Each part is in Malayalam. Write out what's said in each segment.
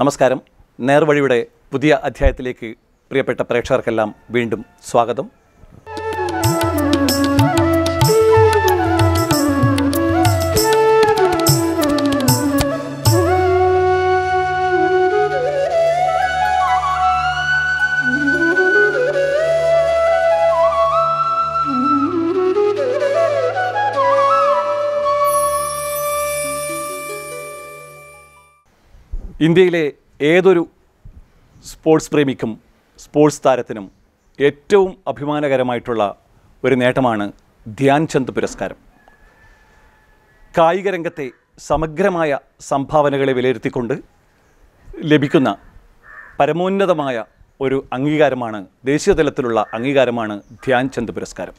നമസ്കാരം നേർവഴിയുടെ പുതിയ അധ്യായത്തിലേക്ക് പ്രിയപ്പെട്ട പ്രേക്ഷകർക്കെല്ലാം വീണ്ടും സ്വാഗതം ഇന്ത്യയിലെ ഏതൊരു സ്പോർട്സ് പ്രേമിക്കും സ്പോർട്സ് താരത്തിനും ഏറ്റവും അഭിമാനകരമായിട്ടുള്ള ഒരു നേട്ടമാണ് ധ്യാൻ ചന്ദ് പുരസ്കാരം കായിക രംഗത്തെ സമഗ്രമായ സംഭാവനകളെ വിലയിരുത്തിക്കൊണ്ട് ലഭിക്കുന്ന പരമോന്നതമായ ഒരു അംഗീകാരമാണ് ദേശീയ തലത്തിലുള്ള അംഗീകാരമാണ് ധ്യാൻ ചന്ദ് പുരസ്കാരം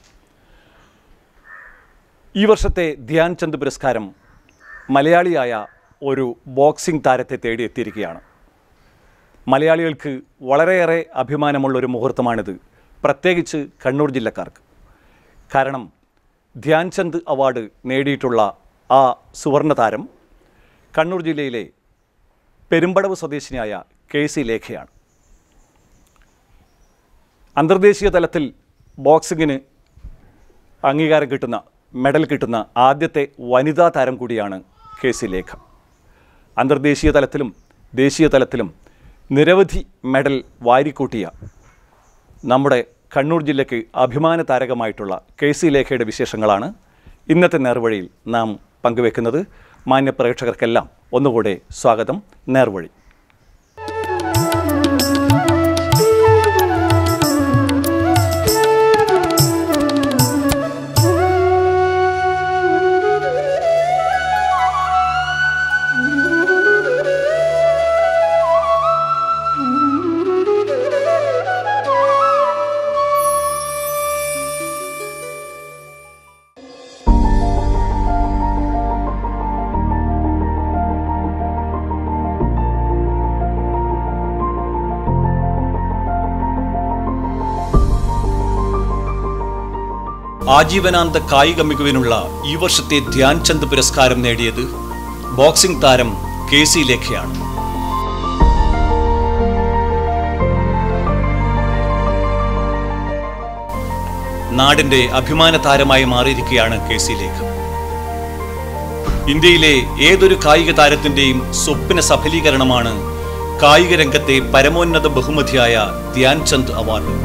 ഈ വർഷത്തെ ധ്യാൻ ചന്ദ് പുരസ്കാരം മലയാളിയായ ഒരു ബോക്സിംഗ് താരത്തെ തേടിയെത്തിയിരിക്കുകയാണ് മലയാളികൾക്ക് വളരെയേറെ അഭിമാനമുള്ള ഒരു മുഹൂർത്തമാണിത് പ്രത്യേകിച്ച് കണ്ണൂർ ജില്ലക്കാർക്ക് കാരണം ധ്യാൻ ചന്ദ് അവാർഡ് നേടിയിട്ടുള്ള ആ സുവർണ താരം കണ്ണൂർ ജില്ലയിലെ പെരുമ്പടവ് സ്വദേശിനിയായ കെ സി ലേഖയാണ് അന്തർദേശീയ തലത്തിൽ ബോക്സിങ്ങിന് അംഗീകാരം കിട്ടുന്ന മെഡൽ കിട്ടുന്ന ആദ്യത്തെ വനിതാ താരം കൂടിയാണ് കെ സി ലേഖ അന്തർദേശീയ തലത്തിലും ദേശീയ തലത്തിലും നിരവധി മെഡൽ വാരിക്കൂട്ടിയ നമ്മുടെ കണ്ണൂർ ജില്ലയ്ക്ക് അഭിമാന താരകമായിട്ടുള്ള കെ സി ലേഖയുടെ വിശേഷങ്ങളാണ് ഇന്നത്തെ നേർവഴിയിൽ നാം പങ്കുവെക്കുന്നത് മാന്യ പ്രേക്ഷകർക്കെല്ലാം ഒന്നുകൂടെ സ്വാഗതം നേർവഴി ആജീവനാന്ത കായിക മികവിനുള്ള ഈ വർഷത്തെ ധ്യാൻ ചന്ദ് പുരസ്കാരം നേടിയത് ബോക്സിംഗ് താരം കെ സി ലേഖയാണ് നാടിന്റെ അഭിമാന താരമായി മാറിയിരിക്കുകയാണ് കെ സി ലേഖ ഇന്ത്യയിലെ ഏതൊരു കായിക താരത്തിന്റെയും സ്വപ്ന സഫലീകരണമാണ് കായിക രംഗത്തെ പരമോന്നത ബഹുമതിയായ ധ്യാൻ ചന്ദ് അവാർഡ്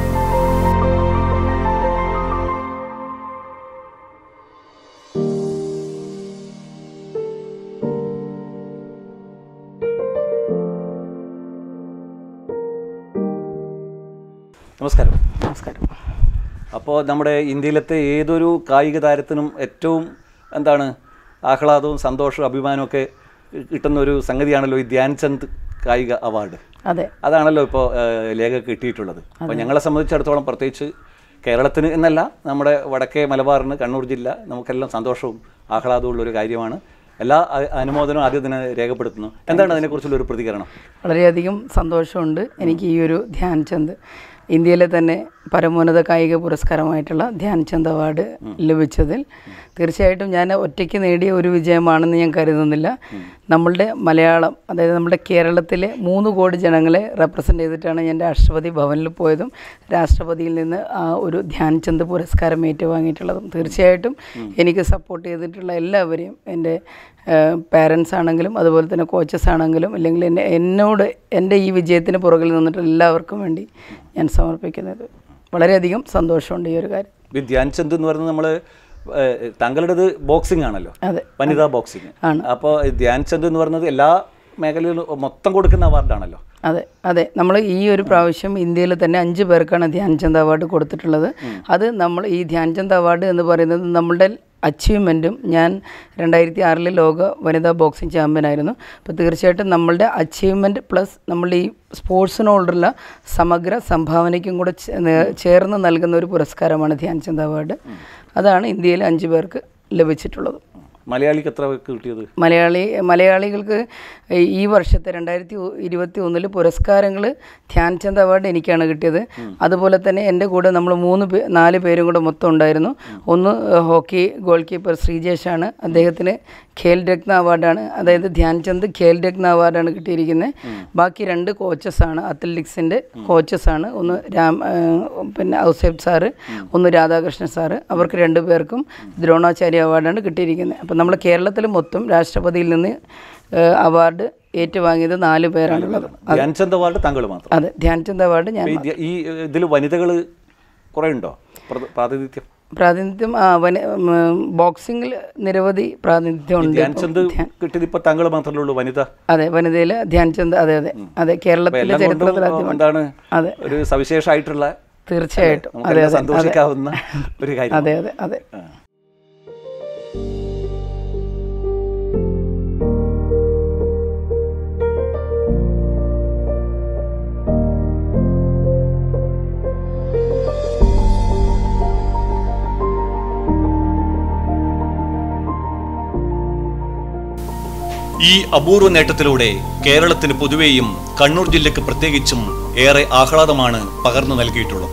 നമസ്കാരം നമസ്കാരം അപ്പോൾ നമ്മുടെ ഇന്ത്യയിലത്തെ ഏതൊരു കായിക താരത്തിനും ഏറ്റവും എന്താണ് ആഹ്ലാദവും സന്തോഷവും അഭിമാനവും ഒക്കെ കിട്ടുന്ന ഒരു സംഗതിയാണല്ലോ ഈ ധ്യാൻ ചന്ദ് കായിക അവാർഡ് അതെ അതാണല്ലോ ഇപ്പോൾ ലേഖ കിട്ടിയിട്ടുള്ളത് അപ്പോൾ ഞങ്ങളെ സംബന്ധിച്ചിടത്തോളം പ്രത്യേകിച്ച് കേരളത്തിന് എന്നല്ല നമ്മുടെ വടക്കേ മലബാറിന് കണ്ണൂർ ജില്ല നമുക്കെല്ലാം സന്തോഷവും ആഹ്ലാദവും ഉള്ള ഒരു കാര്യമാണ് എല്ലാ അ- അനുമോദനവും ആദ്യം തന്നെ രേഖപ്പെടുത്തുന്നു എന്താണ് അതിനെക്കുറിച്ചുള്ള ഒരു പ്രതികരണം വളരെയധികം സന്തോഷമുണ്ട് എനിക്ക് ഈ ഒരു ധ്യാൻ ചന്ദ് ഇന്ത്യയിലെ തന്നെ പരമോന്നത കായിക പുരസ്കാരമായിട്ടുള്ള ധ്യാൻ ചന്ദ് അവാർഡ് ലഭിച്ചതിൽ തീർച്ചയായിട്ടും ഞാൻ ഒറ്റയ്ക്ക് നേടിയ ഒരു വിജയമാണെന്ന് ഞാൻ കരുതുന്നില്ല നമ്മളുടെ മലയാളം അതായത് നമ്മുടെ കേരളത്തിലെ മൂന്ന് കോടി ജനങ്ങളെ റെപ്രസെൻ്റ് ചെയ്തിട്ടാണ് ഞാൻ രാഷ്ട്രപതി ഭവനിൽ പോയതും രാഷ്ട്രപതിയിൽ നിന്ന് ആ ഒരു ധ്യാൻ ചന്ദ് പുരസ്കാരം ഏറ്റുവാങ്ങിയിട്ടുള്ളതും തീർച്ചയായിട്ടും എനിക്ക് സപ്പോർട്ട് ചെയ്തിട്ടുള്ള എല്ലാവരെയും എൻ്റെ പാരൻസ് ആണെങ്കിലും അതുപോലെ തന്നെ കോച്ചസ് ആണെങ്കിലും അല്ലെങ്കിൽ എന്നെ എന്നോട് എൻ്റെ ഈ വിജയത്തിന് പുറകിൽ നിന്നിട്ട് എല്ലാവർക്കും വേണ്ടി ഞാൻ സമർപ്പിക്കുന്നത് വളരെയധികം സന്തോഷമുണ്ട് ഈ ഒരു കാര്യം ഈ ധ്യാൻ ചന്ദ് എന്ന് പറയുന്നത് നമ്മൾ താങ്കളുടേത് ബോക്സിംഗ് ആണല്ലോ അതെ വനിതാ ബോക്സിംഗ് ആണ്. അപ്പോൾ ധ്യാൻ ചന്ദ് എന്ന് പറയുന്നത് എല്ലാ മേഖലയിലും മൊത്തം കൊടുക്കുന്ന അവാർഡാണല്ലോ അതെ അതെ നമ്മൾ ഈ ഒരു പ്രാവശ്യം ഇന്ത്യയിൽ തന്നെ അഞ്ച് പേർക്കാണ് ധ്യാൻചന്ദ് അവാർഡ് കൊടുത്തിട്ടുള്ളത് അത് നമ്മൾ ഈ ധ്യാൻചന്ദ് അവാർഡ് എന്ന് പറയുന്നത് നമ്മളുടെ അച്ചീവ്മെൻറ്റും ഞാൻ രണ്ടായിരത്തി ആറിലെ ലോക വനിതാ ബോക്സിംഗ് ചാമ്പ്യനായിരുന്നു അപ്പോൾ തീർച്ചയായിട്ടും നമ്മളുടെ അച്ചീവ്മെൻറ്റ് പ്ലസ് നമ്മളുടെ ഈ സ്പോർട്സിനോടുള്ള സമഗ്ര സംഭാവനയ്ക്കും കൂടെ ചേ- നേ- ചേർന്ന് നൽകുന്ന ഒരു പുരസ്കാരമാണ് ധ്യാൻചന്ദ് അവാർഡ് അതാണ് ഇന്ത്യയിലെ അഞ്ച് പേർക്ക് ലഭിച്ചിട്ടുള്ളത് മലയാളിക്ക് എത്ര കിട്ടിയത് മലയാളി മലയാളികൾക്ക് ഈ വർഷത്തെ രണ്ടായിരത്തി ഇരുപത്തി ഒന്നിൽ പുരസ്കാരങ്ങൾ ധ്യാൻചന്ദ് അവാർഡ് എനിക്കാണ് കിട്ടിയത് അതുപോലെ തന്നെ എൻ്റെ കൂടെ നമ്മൾ മൂന്ന് പേ നാല് പേരും കൂടെ മൊത്തം ഉണ്ടായിരുന്നു ഒന്ന് ഹോക്കി ഗോൾ കീപ്പർ ശ്രീജേഷാണ് അദ്ദേഹത്തിന് ഖേൽ രത്ന അവാർഡാണ് അതായത് ധ്യാൻചന്ദ് ഖേൽ രത്ന അവാർഡാണ് കിട്ടിയിരിക്കുന്നത് ബാക്കി രണ്ട് കോച്ചസാണ് അത്ലറ്റിക്സിൻ്റെ കോച്ചസാണ് ഒന്ന് രാം ആ, പിന്നെ ഔസേബ് സാറ് ഒന്ന് രാധാകൃഷ്ണൻ സാറ് അവർക്ക് രണ്ടു പേർക്കും ദ്രോണാചാര്യ അവാർഡാണ് കിട്ടിയിരിക്കുന്നത് അപ്പം നമ്മൾ കേരളത്തിൽ മൊത്തം രാഷ്ട്രപതിയിൽ നിന്ന് ആ, അവാർഡ് ഏറ്റുവാങ്ങിയത് നാല് പേരാണുള്ളത് ധ്യാൻചന്ദ് അവാർഡ് താങ്കൾ മാത്രം അതെ ധ്യാൻചന്ദ് അവാർഡ് ഞാൻ ഈ ധ്യ- ഈ ഇതിൽ വനിതകൾ കുറേ ഉണ്ടോ പ്ര- പ്രാതിനിധ്യം പ്രാതിനിധ്യം ആ, വന- ഉം, ബോക്സിങ്ങിൽ നിരവധി പ്രാതിനിധ്യം ഉണ്ട് ധ്യാൻചന്ദ് കിട്ടിയത് ഇപ്പൊ താങ്കൾ മാത്രമേ ഉള്ളൂ വനിത അതെ വനിതയിൽ ധ്യാൻചന്ദ് അതെ അതെ അതെ അപ്പൊ കേരളത്തിലെ എല്ലാം കൊണ്ടും ചരിത്രത്തിൽ ആദ്യമാണ് എന്താണ് അതെ ഒരു സവിശേഷമായിട്ടുള്ള തീർച്ചയായിട്ടും അതെ നമുക്കെല്ലാം അതെ സന്തോഷിക്കാവുന്ന ഒരു കാര്യം അതെ അതെ അതെ ഈ അപൂർവ നേട്ടത്തിലൂടെ കേരളത്തിന് പൊതുവെയും കണ്ണൂർ ജില്ലയ്ക്ക് പ്രത്യേകിച്ചും ഏറെ ആഹ്ലാദമാണ് പകർന്നു നൽകിയിട്ടുള്ളത്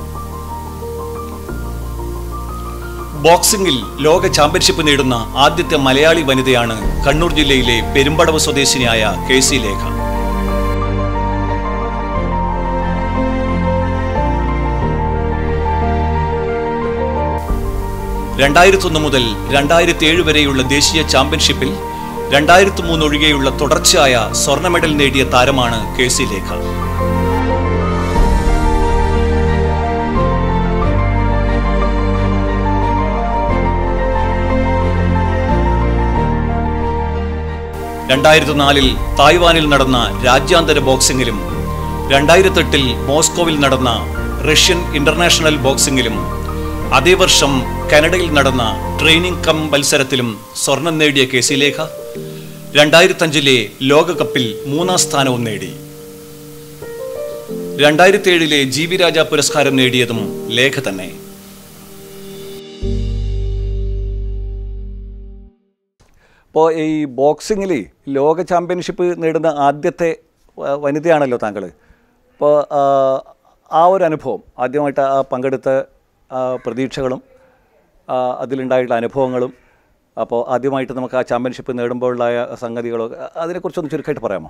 ബോക്സിംഗിൽ ലോക ചാമ്പ്യൻഷിപ്പ് നേടുന്ന ആദ്യത്തെ മലയാളി വനിതയാണ് കണ്ണൂർ ജില്ലയിലെ പെരുമ്പടവ് സ്വദേശിനിയായ കെ സി ലേഖ രണ്ടായിരത്തൊന്ന് മുതൽ രണ്ടായിരത്തി ഏഴ് വരെയുള്ള ദേശീയ ചാമ്പ്യൻഷിപ്പിൽ രണ്ടായിരത്തി മൂന്ന് ഒഴികെയുള്ള തുടർച്ചയായ സ്വർണ്ണ മെഡൽ നേടിയ താരമാണ് കെ സി ലേഖ രണ്ടായിരത്തി നാലിൽ തായ്വാനിൽ നടന്ന രാജ്യാന്തര ബോക്സിംഗിലും രണ്ടായിരത്തെട്ടിൽ മോസ്കോവിൽ നടന്ന റഷ്യൻ ഇന്റർനാഷണൽ ബോക്സിംഗിലും അതേ വർഷം കാനഡയിൽ നടന്ന ട്രെയിനിങ് കം മത്സരത്തിലും സ്വർണം നേടിയ കെ സി ലേഖ രണ്ടായിരത്തഞ്ചിലെ ലോകകപ്പിൽ മൂന്നാം സ്ഥാനവും നേടി രണ്ടായിരത്തി ഏഴിലെ ജി വി രാജ പുരസ്കാരം നേടിയതും ലേഖ തന്നെ ഇപ്പോൾ ഈ ബോക്സിങ്ങിൽ ലോക ചാമ്പ്യൻഷിപ്പ് നേടുന്ന ആദ്യത്തെ വ- വനിതയാണല്ലോ താങ്കൾ അപ്പോൾ ആ ഒരു അനുഭവം ആദ്യമായിട്ട് ആ പങ്കെടുത്ത ആ, പ്രതീക്ഷകളും ആ, അതിലുണ്ടായിട്ടുള്ള അനുഭവങ്ങളും അപ്പോൾ ആദ്യമായിട്ട് നമുക്ക് ആ ചാമ്പ്യൻഷിപ്പ് നേടുമ്പോഴുള്ള സംഗതികളോ അതിനെക്കുറിച്ചൊന്ന് ചുരുക്കമായിട്ട് പറയാമോ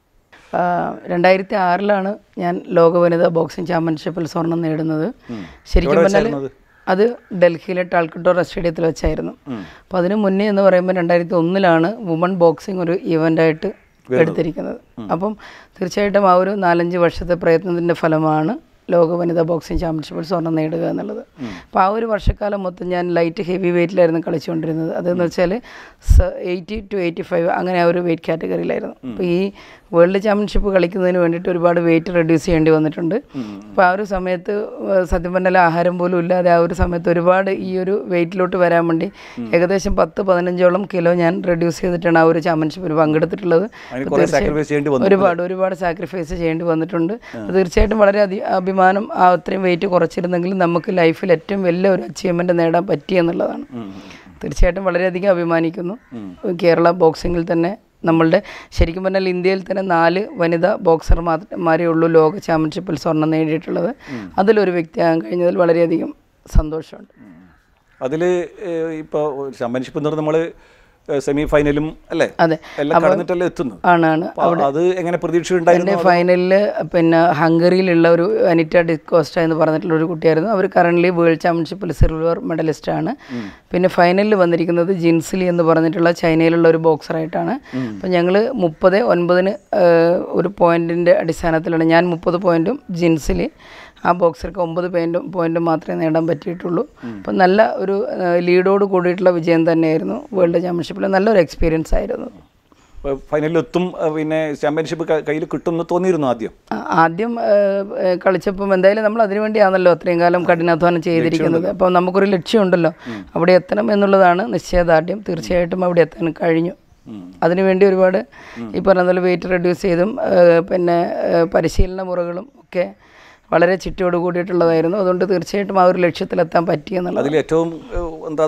ആ, രണ്ടായിരത്തി ആറിലാണ് ഞാൻ ലോക വനിതാ ബോക്സിംഗ് ചാമ്പ്യൻഷിപ്പിൽ സ്വർണം നേടുന്നത് ശരിക്കും എവിടെ പറഞ്ഞാൽ വെച്ചായിരുന്നു അത് ഡൽഹിയിലെ ടാൽക്കട്ടോറ സ്റ്റേഡിയത്തിൽ വെച്ചായിരുന്നു അപ്പോൾ അതിന് മുന്നേ എന്ന് പറയുമ്പോൾ രണ്ടായിരത്തി ഒന്നിലാണ് വുമൺ ബോക്സിംഗ് ഒരു ഇവൻ്റായിട്ട് എടുത്തിരിക്കുന്നത് അപ്പം തീർച്ചയായിട്ടും ആ ഒരു നാലഞ്ച് വർഷത്തെ പ്രയത്നത്തിൻ്റെ ഫലമാണ് ലോക വനിതാ ബോക്സിംഗ് ചാമ്പ്യൻഷിപ്പിൽ സ്വർണ്ണം നേടുക എന്നുള്ളത് അപ്പോൾ ആ ഒരു വർഷക്കാലം മൊത്തം ഞാൻ ലൈറ്റ് ഹെവി വെയിറ്റിലായിരുന്നു കളിച്ചുകൊണ്ടിരുന്നത് അതെന്ന് വെച്ചാൽ എയ്റ്റി ടു എയ്റ്റി ഫൈവ് അങ്ങനെ ആ ഒരു വെയിറ്റ് കാറ്റഗറിയിലായിരുന്നു അപ്പോൾ ഈ വേൾഡ് ചാമ്പ്യൻഷിപ്പ് കളിക്കുന്നതിന് വേണ്ടിയിട്ട് ഒരുപാട് വെയിറ്റ് റെഡ്യൂസ് ചെയ്യേണ്ടി വന്നിട്ടുണ്ട് അപ്പോൾ ആ ഒരു സമയത്ത് ഏഹ് സത്യം പറഞ്ഞാൽ ആഹാരം പോലും ഇല്ലാതെ ആ ഒരു സമയത്ത് ഒരുപാട് ഈ ഒരു വെയിറ്റിലോട്ട് വരാൻ വേണ്ടി ഏകദേശം പത്ത് പതിനഞ്ചോളം കിലോ ഞാൻ റെഡ്യൂസ് ചെയ്തിട്ടാണ് ആ ഒരു ചാമ്പ്യൻഷിപ്പിൽ പങ്കെടുത്തിട്ടുള്ളത് അതിന് അപ്പോൾ കുറേ തീർച്ചയായും സാക്രിഫൈസ് ചെയ്യേണ്ടി വന്നു ഒരുപാട് ഒരുപാട് സാക്രിഫൈസ് ചെയ്യേണ്ടി വന്നിട്ടുണ്ട് അത് തീർച്ചയായിട്ടും വളരെ അധി അഭിമാനം ആ അത്രയും വെയിറ്റ് കുറച്ചിരുന്നെങ്കിൽ നമുക്ക് ലൈഫിൽ ഏറ്റവും വലിയ ഒരു അച്ചീവ്മെൻ്റ് നേടാൻ പറ്റി എന്നുള്ളതാണ് തീർച്ചയായിട്ടും വളരെയധികം അഭിമാനിക്കുന്നു കേരള ബോക്സിങ്ങിൽ തന്നെ നമ്മളുടെ ശരിക്കും പറഞ്ഞാൽ ഇന്ത്യയിൽ തന്നെ നാല് വനിതാ ബോക്സർ മാരേ ഉള്ളൂ ലോക ചാമ്പ്യൻഷിപ്പിൽ സ്വർണം നേടിയിട്ടുള്ളത് അതിലൊരു വ്യക്തിയാകാൻ കഴിഞ്ഞതിൽ വളരെയധികം സന്തോഷമുണ്ട് അതിൽ ഇപ്പോൾ ചാമ്പ്യൻഷിപ്പ് എന്ന് പറഞ്ഞാൽ നമ്മൾ സെമി ഫൈനലും അല്ലേ അതെ എല്ലാം കടന്നിട്ടല്ലേ എത്തുന്നത് ആണാണ് അപ്പോൾ അത് എങ്ങനെ പ്രതീക്ഷ ഉണ്ടായിരുന്നു എൻ്റെ ഫൈനലിൽ പിന്നെ ഹംഗറിയിലുള്ള ഒരു അനിറ്റ ഡിക്കോസ്റ്റ എന്ന് പറഞ്ഞിട്ടുള്ള ഒരു കുട്ടിയായിരുന്നു അവർ കറൻ്റ്ലി വേൾഡ് ചാമ്പ്യൻഷിപ്പിൽ സിൽവർ മെഡലിസ്റ്റ് ആണ് പിന്നെ ഫൈനലിൽ വന്നിരിക്കുന്നത് ജിൻസിലി എന്ന് പറഞ്ഞിട്ടുള്ള ചൈനയിലുള്ള ഒരു ബോക്സറായിട്ടാണ് അപ്പം ഞങ്ങൾ മുപ്പത് ഒൻപതിന് ഏഹ്, ഒരു പോയിന്റിൻ്റെ അടിസ്ഥാനത്തിലാണ് ഞാൻ മുപ്പത് പോയിന്റും ജിൻസിലി ആ ബോക്സർക്ക് ഒമ്പത് പോയിന്റും പോയിന്റും മാത്രമേ നേടാൻ പറ്റിയിട്ടുള്ളൂ അപ്പം നല്ല ഒരു ഏഹ്, ലീഡോട് കൂടിയിട്ടുള്ള വിജയം തന്നെയായിരുന്നു വേൾഡ് ചാമ്പ്യൻഷിപ്പിൽ നല്ലൊരു എക്സ്പീരിയൻസ് ആയിരുന്നു ഫൈനലിൽ എത്തും അഹ് പിന്നെ ചാമ്പ്യൻഷിപ്പ് കയ്യിൽ കിട്ടുമെന്ന് തോന്നിയിരുന്നു ആദ്യം ആ, ആദ്യം ഏഹ്, ഏഹ്, കളിച്ചപ്പം എന്തായാലും നമ്മൾ അതിനു വേണ്ടിയാണല്ലോ അത്രയും കാലം കഠിനാധ്വാനം ചെയ്തിരിക്കുന്നത് അപ്പോൾ നമുക്കൊരു ലക്ഷ്യമുണ്ടല്ലോ അവിടെ എത്തണം എന്നുള്ളതാണ് നിശ്ചയദാർഢ്യം തീർച്ചയായിട്ടും അവിടെ എത്താൻ കഴിഞ്ഞു അതിനുവേണ്ടി ഒരുപാട് ഈ പറഞ്ഞ പോലെ വെയിറ്റ് റെഡ്യൂസ് ചെയ്തും ഏഹ്, പിന്നെ ഏഹ്, പരിശീലന മുറകളും ഒക്കെ വളരെ ചിട്ടയോട് കൂടിയിട്ടുള്ളതായിരുന്നു അതുകൊണ്ട് തീർച്ചയായിട്ടും ആ ഒരു ലക്ഷ്യത്തിലെത്താൻ പറ്റി എന്നുള്ളത് അതിൽ ഏറ്റവും ഏഹ്, എന്താണ്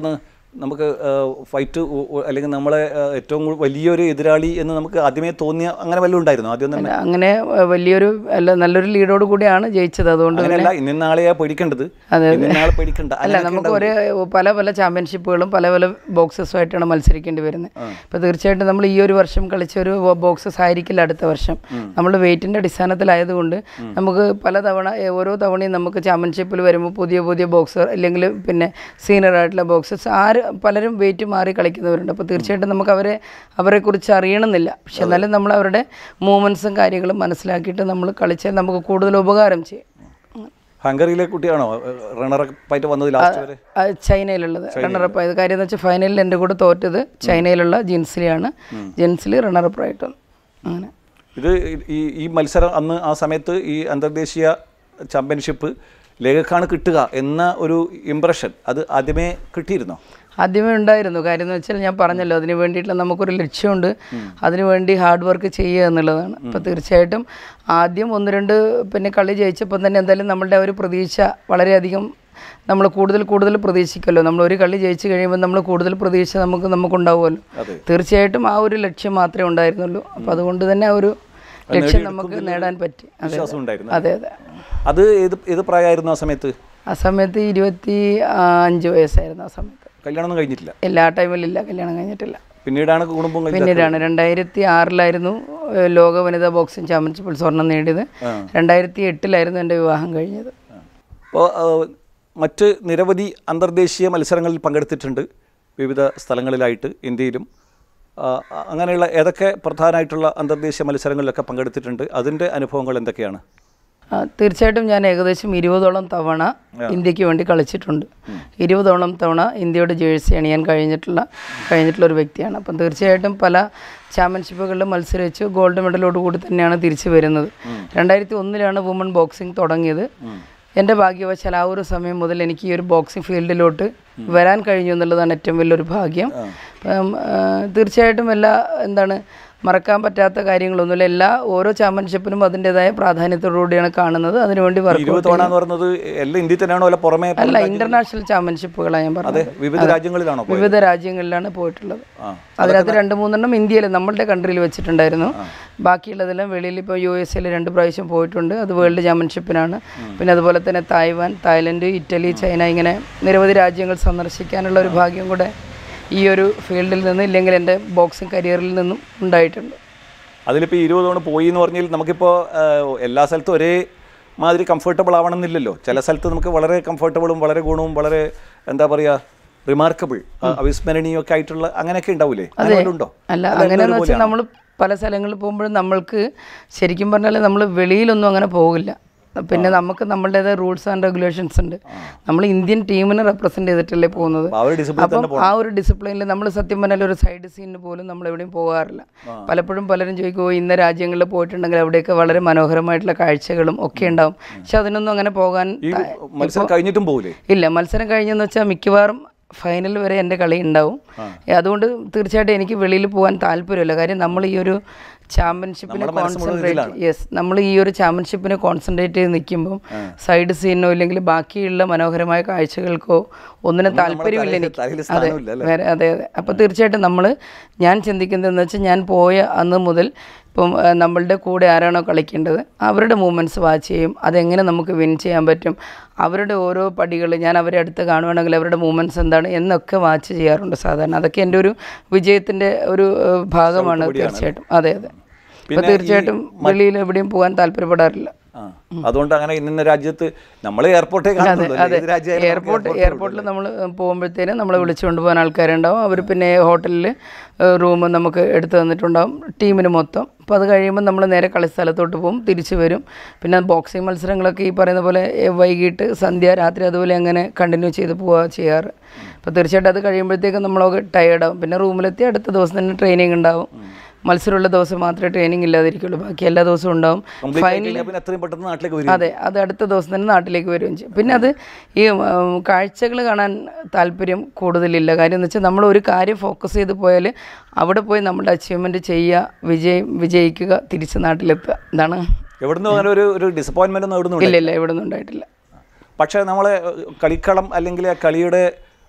നമുക്ക് ഫൈറ്റ് അല്ലെങ്കിൽ നമ്മളെ ആ, ഏറ്റവും കൂ- വലിയൊരു എതിരാളി എന്ന് നമുക്ക് ആദ്യമേ തോന്നിയ അങ്ങനെ വല്ലതും ഉണ്ടായിരുന്നു ആദ്യം തന്നെ അല്ല, അങ്ങനെ ഏഹ്, വലിയൊരു അല്ല നല്ലൊരു ലീഡോട് കൂടിയാണ് ജയിച്ചത് അതുകൊണ്ട് അങ്ങനെയല്ല ഇന്ന നാളെയാ പേടിക്കേണ്ടത് ഇന്ന നാളെ പേടിക്കണ്ട അല്ല നമുക്ക് ഒരേ പല പല ചാമ്പ്യൻഷിപ്പുകളും പല പല ബോക്സസുമായിട്ടാണ് മത്സരിക്കേണ്ടി വരുന്നത് ഇപ്പോൾ തീർച്ചയായിട്ടും നമ്മൾ ഈ ഒരു വർഷം കളിച്ച ഒരു ബോക്സസ് ആയിരിക്കില്ല അടുത്ത വർഷം നമ്മൾ വെയിറ്റിൻ്റെ അടിസ്ഥാനത്തിലായതുകൊണ്ട് നമുക്ക് പലതവണ ഏ, ഓരോ തവണയും നമുക്ക് ചാമ്പ്യൻഷിപ്പിൽ വരുമ്പോൾ പുതിയ പുതിയ ബോക്സർ അല്ലെങ്കിൽ പിന്നെ സീനിയർ ആയിട്ടുള്ള ബോക്സേഴ്സ് ആര് പലരും വെയിറ്റ് മാറി കളിക്കുന്നവരുണ്ട് അപ്പോൾ തീർച്ചയായിട്ടും നമുക്ക് അവരെ അവരെക്കുറിച്ച് അറിയണമെന്നില്ല പക്ഷെ എന്നാലും നമ്മൾ അവരുടെ മൂവ്മെൻറ്റ്സും കാര്യങ്ങളും മനസ്സിലാക്കിയിട്ട് നമ്മൾ കളിച്ചാൽ നമുക്ക് കൂടുതൽ ഉപകാരം ചെയ്യും ഹംഗറിയിലെ കുട്ടിയാണോ റണ്ണറപ്പായിട്ട് വന്നത് ലാസ്റ്റ് വരെ ആ, ചൈനയിലുള്ളത് റണ്ണറപ്പ് ആയത് കാര്യം എന്ന് വെച്ചാൽ ഫൈനലിൽ എൻ്റെ കൂടെ തോറ്റത് ചൈനയിലുള്ള ജിൻസിലിയാണ് ജിൻസിലി റണ്ണറപ്പ് ആയിട്ട് വന്നു. അങ്ങനെ ഇത് ഈ ഈ മത്സരം അന്ന് ആ സമയത്ത് ഈ അന്തർദേശീയ ചാമ്പ്യൻഷിപ്പ് ലേഖക്കാണ് കിട്ടുക എന്ന ഒരു ഇംപ്രഷൻ അത് ആദ്യമേ കിട്ടിയിരുന്നോ ആദ്യമേ ഉണ്ടായിരുന്നു കാര്യം എന്ന് വെച്ചാൽ ഞാൻ പറഞ്ഞല്ലോ അതിന് വേണ്ടിയിട്ടുള്ള നമുക്കൊരു ലക്ഷ്യമുണ്ട് അതിനു വേണ്ടി ഹാർഡ് വർക്ക് ചെയ്യുക എന്നുള്ളതാണ് അപ്പോൾ തീർച്ചയായിട്ടും ആദ്യം ഒന്ന് രണ്ട് പിന്നെ കളി ജയിച്ചപ്പോൾ തന്നെ എന്തായാലും നമ്മളുടെ ആ ഒരു പ്രതീക്ഷ വളരെയധികം നമ്മൾ കൂടുതൽ കൂടുതൽ പ്രതീക്ഷിക്കുമല്ലോ നമ്മൾ ഒരു കളി ജയിച്ചു കഴിയുമ്പോൾ നമ്മൾ കൂടുതൽ പ്രതീക്ഷ നമുക്ക് നമുക്കുണ്ടാവുമല്ലോ അതെ. തീർച്ചയായിട്ടും ആ ഒരു ലക്ഷ്യം മാത്രമേ ഉണ്ടായിരുന്നുള്ളൂ അപ്പോൾ അതുകൊണ്ട് തന്നെ ആ ഒരു ലക്ഷ്യം നമുക്ക് നേടാൻ പറ്റി അതെ വിശ്വാസം ഉണ്ടായിരുന്നു അതെ അതെ അത് ഏത് ഏത് പ്രായമായിരുന്നു ആ സമയത്ത് ആ സമയത്ത് ഇരുപത്തി ആ, അഞ്ച് വയസ്സായിരുന്നു ആ സമയത്ത് കല്യാണമൊന്നും കഴിഞ്ഞിട്ടില്ല എല്ലാ ടൈമിലില്ല കല്യാണം കഴിഞ്ഞിട്ടില്ല പിന്നീടാണ് കുടുംബം കഴിഞ്ഞത് പിന്നീടാണ് രണ്ടായിരത്തി ആറിലായിരുന്നു ഏഹ്, ലോക വനിതാ ബോക്സിംഗ് ചാമ്പ്യൻഷിപ്പിൽ സ്വർണം നേടിയത് രണ്ടായിരത്തി എട്ടിലായിരുന്നു എൻ്റെ വിവാഹം കഴിഞ്ഞത് അപ്പോൾ മറ്റ് നിരവധി അന്തർദേശീയ മത്സരങ്ങളിൽ പങ്കെടുത്തിട്ടുണ്ട് വിവിധ സ്ഥലങ്ങളിലായിട്ട് ഇന്ത്യയിലും ആ, അങ്ങനെയുള്ള ഏതൊക്കെ പ്രധാനമായിട്ടുള്ള അന്തർദേശീയ മത്സരങ്ങളിലൊക്കെ പങ്കെടുത്തിട്ടുണ്ട് അതിൻ്റെ അനുഭവങ്ങൾ എന്തൊക്കെയാണ് ആ, തീർച്ചയായിട്ടും ഞാൻ ഏകദേശം ഇരുപതോളം തവണ ഇന്ത്യക്ക് വേണ്ടി കളിച്ചിട്ടുണ്ട് ഇരുപതോളം തവണ ഇന്ത്യയുടെ ജേഴ്സി അണിയാൻ കഴിഞ്ഞിട്ടുള്ള കഴിഞ്ഞിട്ടുള്ള ഒരു വ്യക്തിയാണ് അപ്പം തീർച്ചയായിട്ടും പല ചാമ്പ്യൻഷിപ്പുകളിലും മത്സരിച്ച് ഗോൾഡ് മെഡലോട് കൂടി തന്നെയാണ് തിരിച്ചു വരുന്നത് രണ്ടായിരത്തി ഒന്നിലാണ് വുമൺ ബോക്സിംഗ് തുടങ്ങിയത് എൻ്റെ ഭാഗ്യവശാൽ ആ ഒരു സമയം മുതൽ എനിക്ക് ഈ ഒരു ബോക്സിംഗ് ഫീൽഡിലോട്ട് വരാൻ കഴിഞ്ഞു എന്നുള്ളതാണ് ഏറ്റവും വലിയൊരു ഭാഗ്യം അപ്പം ആ, തീർച്ചയായിട്ടും എല്ലാ എന്താണ് മറക്കാൻ പറ്റാത്ത കാര്യങ്ങളൊന്നുമില്ല എല്ലാ ഓരോ ചാമ്പ്യൻഷിപ്പിനും അതിൻ്റെതായ പ്രാധാന്യത്തോടുകൂടിയാണ് കാണുന്നത് അതിനുവേണ്ടി വർക്ക് ഇരുപത് തവണ എന്ന് പറയുന്നത് എല്ലാം ഇന്ത്യയിൽ തന്നെയാണോ അല്ല പുറമേ അല്ല ഇന്റർനാഷണൽ ചാമ്പ്യൻഷിപ്പുകളാണ് ഞാൻ അതെ പറഞ്ഞത് വിവിധ രാജ്യങ്ങളിലാണോ പോയത്? വിവിധ രാജ്യങ്ങളിലാണ് പോയിട്ടുള്ളത് ആ അതിനകത്ത് രണ്ട് മൂന്നെണ്ണം ഇന്ത്യയിൽ നമ്മളുടെ കൺട്രിയിൽ വെച്ചിട്ടുണ്ടായിരുന്നു ബാക്കിയുള്ളതെല്ലാം വെളിയിൽ ഇപ്പോൾ യു എസ് എയിൽ രണ്ട് പ്രാവശ്യം പോയിട്ടുണ്ട് അത് വേൾഡ് ചാമ്പ്യൻഷിപ്പിനാണ് പിന്നെ അതുപോലെ തന്നെ തായ്വാൻ തായ്ലൻഡ് ഇറ്റലി ചൈന ഇങ്ങനെ നിരവധി രാജ്യങ്ങൾ സന്ദർശിക്കാനുള്ള ഒരു ഭാഗ്യം കൂടെ ഈ ഒരു ഫീൽഡിൽ നിന്ന് ഇല്ലെങ്കിൽ എൻ്റെ ബോക്സിംഗ് കരിയറിൽ നിന്നും ഉണ്ടായിട്ടുണ്ട് അതിലിപ്പോൾ ഇരുപത് തവണ പോയി എന്ന് പറഞ്ഞാൽ നമുക്കിപ്പോൾ എല്ലാ സ്ഥലത്തും ഒരേ മാതിരി കംഫർട്ടബിൾ ആവണമെന്നില്ലല്ലോ ചില സ്ഥലത്ത് നമുക്ക് വളരെ കംഫർട്ടബിളും വളരെ ഗുണവും വളരെ എന്താ പറയുക റിമാർക്കബിൾ അവിസ്മരണീയം ഒക്കെ ആയിട്ടുള്ള അങ്ങനെയൊക്കെ ഉണ്ടാവൂലേ അങ്ങനെ വല്ലതും ഉണ്ടോ അല്ല അങ്ങനെയെന്ന് വെച്ചാൽ നമ്മൾ പല സ്ഥലങ്ങളിൽ പോകുമ്പോഴും നമ്മൾക്ക് ശരിക്കും പറഞ്ഞാൽ നമ്മൾ വെളിയിലൊന്നും അങ്ങനെ പോകില്ല പിന്നെ നമുക്ക് നമ്മളുടേതായ റൂൾസ് ആൻഡ് റെഗുലേഷൻസ് ഉണ്ട് നമ്മൾ ഇന്ത്യൻ ടീമിനെ റെപ്രസെന്റ് ചെയ്തിട്ടല്ലേ പോകുന്നത് ആ ഒരു ഡിസിപ്ലിൻ അപ്പം ആ ഒരു ഡിസിപ്ലിനിൽ നമ്മൾ സത്യം പറഞ്ഞാൽ ഒരു സൈഡ് സീനിന് പോലും നമ്മൾ എവിടെയും പോകാറില്ല പലപ്പോഴും പലരും ചോദിക്കും "ഓ, ഇന്ന രാജ്യങ്ങളിൽ പോയിട്ടുണ്ടെങ്കിൽ അവിടെയൊക്കെ വളരെ മനോഹരമായിട്ടുള്ള കാഴ്ചകളും ഒക്കെ ഉണ്ടാവും പക്ഷെ അതിനൊന്നും അങ്ങനെ പോകാൻ ഈ മത്സരം കഴിഞ്ഞിട്ടും പോകൂലേ ഇല്ല മത്സരം കഴിഞ്ഞെന്ന് വെച്ചാൽ മിക്കവാറും ഫൈനൽ വരെ എൻ്റെ കളി ഉണ്ടാവും ഏ, അതുകൊണ്ട് തീർച്ചയായിട്ടും എനിക്ക് വെളിയിൽ പോകാൻ താല്പര്യമില്ല കാര്യം നമ്മൾ ഈ ഒരു ചാമ്പ്യൻഷിപ്പിനെ കോൺസെൻട്രേറ്റ് യെസ് നമ്മൾ ഈ ഒരു ചാമ്പ്യൻഷിപ്പിനെ കോൺസെൻട്രേറ്റ് ചെയ്ത് നിൽക്കുമ്പോൾ സൈഡ് സീനോ ഇല്ലെങ്കിൽ ബാക്കിയുള്ള മനോഹരമായ കാഴ്ചകൾക്കോ ഒന്നിനും താല്പര്യമില്ല എനിക്ക് തലയിൽ അതെ സ്ഥാനമില്ല വേറെ അതെ അതെ അപ്പോൾ തീർച്ചയായിട്ടും നമ്മൾ ഞാൻ ചിന്തിക്കുന്നതെന്ന് വെച്ചാൽ ഞാൻ പോയ അന്ന് മുതൽ ഇപ്പം ആ, നമ്മളുടെ കൂടെ ആരാണോ കളിക്കേണ്ടത് അവരുടെ മൂവ്മെൻറ്റ്സ് വാച്ച് ചെയ്യും അതെങ്ങനെ നമുക്ക് വിൻ ചെയ്യാൻ പറ്റും അവരുടെ ഓരോ പടികൾ ഞാൻ അവരെ അടുത്ത് കാണുവാണെങ്കിൽ അവരുടെ മൂവ്മെൻറ്റ്സ് എന്താണ് എന്നൊക്കെ വാച്ച് ചെയ്യാറുണ്ട് സാധാരണ അതൊക്കെ എൻ്റെ ഒരു വിജയത്തിൻ്റെ ഒരു ആ, ഭാഗമാണ് തീർച്ചയായിട്ടും അതെ അതെ അപ്പോൾ തീർച്ചയായിട്ടും വെളിയിൽ എവിടെയും പോകാൻ താല്പര്യപ്പെടാറില്ല ആ അതുകൊണ്ട് അങ്ങനെ ഇന്ന രാജ്യത്ത് നമ്മൾ എയർപോർട്ടേ കാണുന്നുള്ളൂ അല്ലേ? ഏത് രാജ്യമായാലും നമുക്ക് എയർപോർട്ട് airport എയർപോർട്ടിൽ നമ്മൾ പോകുമ്പോഴത്തേനും നമ്മളെ വിളിച്ചുകൊണ്ട് പോകാൻ ആൾക്കാരുണ്ടാവും അവർ പിന്നെ ഹോട്ടലിൽ റൂം നമുക്ക് എടുത്തു തന്നിട്ടുണ്ടാവും ടീമിന് മൊത്തം അപ്പോൾ അത് കഴിയുമ്പോൾ നമ്മൾ നേരെ കളിസ്ഥലത്തോട്ട് പോകും തിരിച്ചു വരും പിന്നെ ബോക്സിംഗ് മത്സരങ്ങളൊക്കെ ഈ പറയുന്ന പോലെ ഏ, വൈകിട്ട് സന്ധ്യ രാത്രി അതുപോലെ അങ്ങനെ കണ്ടിന്യൂ ചെയ്ത് പോവുക ചെയ്യാറ് അപ്പോൾ തീർച്ചയായിട്ടും അത് കഴിയുമ്പോഴത്തേക്കും നമ്മളൊക്കെ ടയേർഡാവും പിന്നെ റൂമിലെത്തി അടുത്ത ദിവസം തന്നെ ട്രെയിനിങ് ഉണ്ടാവും മത്സരമുള്ള ദിവസം മാത്രമേ ട്രെയിനിങ് ഇല്ലാതിരിക്കുള്ളൂ ബാക്കി എല്ലാ ദിവസവും ഉണ്ടാവും complete ആയി കഴിഞ്ഞാൽ പിന്നെ എത്രയും പെട്ടെന്ന് നാട്ടിലേക്ക് വരും അതെ അത് അടുത്ത ദിവസം തന്നെ നാട്ടിലേക്ക് വരികയും ചെയ്യും പിന്നെ അത് ഈ കാഴ്ചകൾ കാണാൻ താല്പര്യം കൂടുതലില്ല കാര്യം എന്ന് വെച്ചാൽ നമ്മൾ ഒരു കാര്യം ഫോക്കസ് ചെയ്ത് പോയാൽ അവിടെ പോയി നമ്മുടെ അച്ചീവ്മെൻറ്റ് ചെയ്യുക വിജയം വിജയിക്കുക തിരിച്ച് നാട്ടിലെത്തുക എന്താണ് എവിടുന്ന് അങ്ങനെ ഒരു ഒരു ഡിസപ്പോയിൻമെന്റ് ഒന്നും എവിടുന്നും ഇല്ല ഇല്ല ഇവിടെ ഒന്നും ഉണ്ടായിട്ടില്ല പക്ഷേ നമ്മളെ ഏഹ്, കളിക്കളം അല്ലെങ്കിൽ ആ കളിയുടെ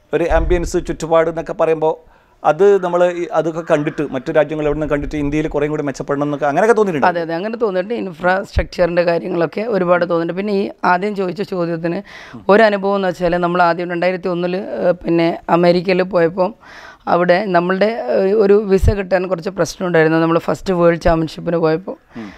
ഒരു ആംബിയൻസ് ചുറ്റുപാട് എന്നൊക്കെ പറയുമ്പോൾ അത് നമ്മൾ അതൊക്കെ കണ്ടിട്ട് മറ്റു രാജ്യങ്ങൾ എവിടെ നിന്ന് കണ്ടിട്ട് ഇന്ത്യയിൽ കുറേ കൂടി മെച്ചപ്പെടണം എന്നൊക്കെ അങ്ങനെയൊക്കെ തോന്നിയിട്ടുണ്ട് അതെ അതെ അങ്ങനെ തോന്നിയിട്ട് ഇൻഫ്രാസ്ട്രക്ചറിൻ്റെ കാര്യങ്ങളൊക്കെ ഒരുപാട് തോന്നിയിട്ട് പിന്നെ ഈ ആദ്യം ചോദിച്ച ചോദ്യത്തിന് ഒരു അനുഭവം എന്ന് വെച്ചാൽ നമ്മൾ ആദ്യം രണ്ടായിരത്തി ഒന്നിൽ പിന്നെ അമേരിക്കയിൽ പോയപ്പോൾ അവിടെ നമ്മളുടെ ഏഹ്, ഒരു വിസ കിട്ടാൻ കുറച്ച് പ്രശ്നമുണ്ടായിരുന്നു നമ്മൾ ഫസ്റ്റ് വേൾഡ് ചാമ്പ്യൻഷിപ്പിന് പോയപ്പോൾ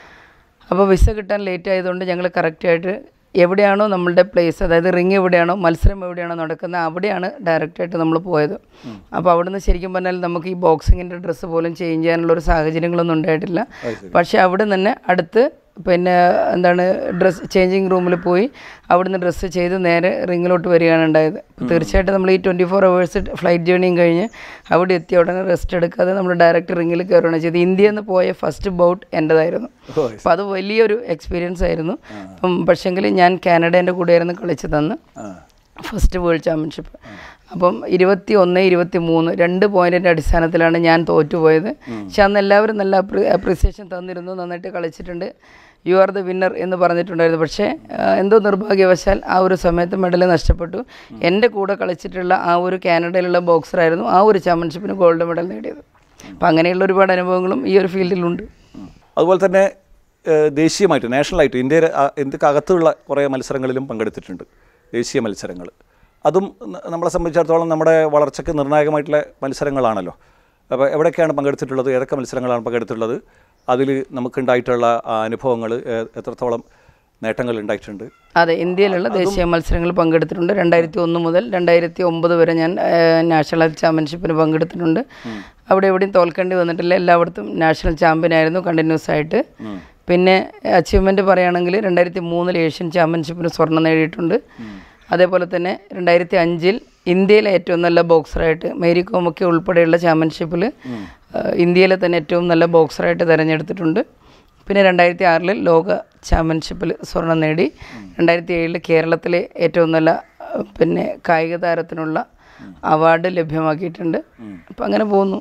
അപ്പോൾ വിസ കിട്ടാൻ ലേറ്റ് ആയതുകൊണ്ട് ഞങ്ങൾ കറക്റ്റായിട്ട് എവിടെയാണോ നമ്മളുടെ പ്ലേസ് അതായത് റിങ് എവിടെയാണോ മത്സരം എവിടെയാണോ നടക്കുന്നത് അവിടെയാണ് ഡയറക്റ്റായിട്ട് നമ്മൾ പോയത് അപ്പോൾ അവിടുന്ന് ശരിക്കും പറഞ്ഞാൽ നമുക്ക് ഈ ബോക്സിങ്ങിൻ്റെ ഡ്രസ്സ് പോലും ചേഞ്ച് ചെയ്യാനുള്ള ഒരു സാഹചര്യങ്ങളൊന്നും ഉണ്ടായിട്ടില്ല പക്ഷേ അവിടെ തന്നെ അടുത്ത് പിന്നെ എന്താണ് ഡ്രസ്സ് ചേഞ്ചിങ് റൂമിൽ പോയി അവിടുന്ന് ഡ്രസ്സ് ചെയ്ത് നേരെ റിങ്ങിലോട്ട് വരികയാണ് ഉണ്ടായത് അപ്പോൾ തീർച്ചയായിട്ടും നമ്മൾ ഈ ട്വൻറ്റി ഫോർ അവേഴ്സ് ഫ്ലൈറ്റ് ജേണിയും കഴിഞ്ഞ് അവിടെ എത്തിയ ഉടനെ റെസ്റ്റ് എടുക്കാതെ നമ്മൾ ഡയറക്റ്റ് റിങ്ങിൽ കയറുകയാണ് ചെയ്തത് ഇന്ത്യയിൽ നിന്ന് പോയ ഫസ്റ്റ് ബൗട്ട് എൻ്റെതായിരുന്നു ഓ, അപ്പോൾ അത് വലിയൊരു എക്സ്പീരിയൻസ് ആയിരുന്നു അപ്പം പക്ഷേങ്കിൽ ഞാൻ കാനഡേൻ്റെ കൂടെയായിരുന്നു കളിച്ചതെന്ന് ആ ഫസ്റ്റ് വേൾഡ് ചാമ്പ്യൻഷിപ്പ് അപ്പം ഇരുപത്തി ഒന്ന് ഇരുപത്തി മൂന്ന് രണ്ട് പോയിന്റിൻ്റെ അടിസ്ഥാനത്തിലാണ് ഞാൻ തോറ്റുപോയത് പക്ഷെ അന്ന് എല്ലാവരും നല്ല അപ്രിസിയേഷൻ തന്നിരുന്നു നന്നായിട്ട് കളിച്ചിട്ടുണ്ട് യു ആർ ദ വിന്നർ എന്ന് പറഞ്ഞിട്ടുണ്ടായിരുന്നു പക്ഷേ ആ, എന്തോ നിർഭാഗ്യവശാൽ ആ ഒരു സമയത്ത് മെഡൽ നഷ്ടപ്പെട്ടു എൻ്റെ കൂടെ കളിച്ചിട്ടുള്ള ആ ഒരു കാനഡയിലുള്ള ബോക്സറായിരുന്നു ആ ഒരു ചാമ്പ്യൻഷിപ്പിന് ഗോൾഡ് മെഡൽ നേടിയത് അപ്പം അങ്ങനെയുള്ള ഒരുപാട് അനുഭവങ്ങളും ഈ ഒരു ഫീൽഡിലുണ്ട് അതുപോലെ തന്നെ ഏഹ്, ദേശീയമായിട്ട് നാഷണലായിട്ട് ഇന്ത്യയുടെ ആ- ഇന്ത്യക്കകത്തുള്ള കുറേ മത്സരങ്ങളിലും പങ്കെടുത്തിട്ടുണ്ട് ദേശീയ മത്സരങ്ങൾ അതും ന- നമ്മളെ സംബന്ധിച്ചിടത്തോളം നമ്മുടെ വളർച്ചയ്ക്ക് നിർണായകമായിട്ടുള്ള മത്സരങ്ങളാണല്ലോ അപ്പോൾ എവിടെയൊക്കെയാണ് പങ്കെടുത്തിട്ടുള്ളത് ഏതൊക്കെ മത്സരങ്ങളാണ് പങ്കെടുത്തിട്ടുള്ളത് അതിൽ നമുക്കുണ്ടായിട്ടുള്ള ആ അനുഭവങ്ങൾ ഏ- എത്രത്തോളം നേട്ടങ്ങൾ ഉണ്ടായിട്ടുണ്ട് അതെ ഇന്ത്യയിലുള്ള ദേശീയ മത്സരങ്ങളിൽ പങ്കെടുത്തിട്ടുണ്ട് രണ്ടായിരത്തി ഒന്ന് മുതൽ രണ്ടായിരത്തി ഒമ്പത് വരെ ഞാൻ ഏഹ്, നാഷണൽ ചാമ്പ്യൻഷിപ്പിന് പങ്കെടുത്തിട്ടുണ്ട് അവിടെ എവിടെയും തോൽക്കേണ്ടി വന്നിട്ടില്ല എല്ലായിടത്തും നാഷണൽ ചാമ്പ്യൻ ആയിരുന്നു കണ്ടിന്യൂസ് ആയിട്ട് പിന്നെ അച്ചീവ്മെൻറ്റ് പറയുകയാണെങ്കിൽ രണ്ടായിരത്തി മൂന്നിൽ ഏഷ്യൻ ചാമ്പ്യൻഷിപ്പിന് സ്വർണ്ണം നേടിയിട്ടുണ്ട് അതേപോലെ തന്നെ രണ്ടായിരത്തി അഞ്ചിൽ ഇന്ത്യയിലെ ഏറ്റവും നല്ല ബോക്സറായിട്ട് മേരി കോമൊക്കെ ഉൾപ്പെടെയുള്ള ചാമ്പ്യൻഷിപ്പിൽ ഇന്ത്യയിലെ തന്നെ ഏറ്റവും നല്ല ബോക്സറായിട്ട് തിരഞ്ഞെടുത്തിട്ടുണ്ട് പിന്നെ രണ്ടായിരത്തി ആറിൽ ലോക ചാമ്പ്യൻഷിപ്പിൽ സ്വർണം നേടി രണ്ടായിരത്തി ഏഴിൽ കേരളത്തിലെ ഏറ്റവും നല്ല അഹ്, പിന്നെ കായിക താരത്തിനുള്ള അവാർഡ് ലഭ്യമാക്കിയിട്ടുണ്ട് അപ്പം അങ്ങനെ പോകുന്നു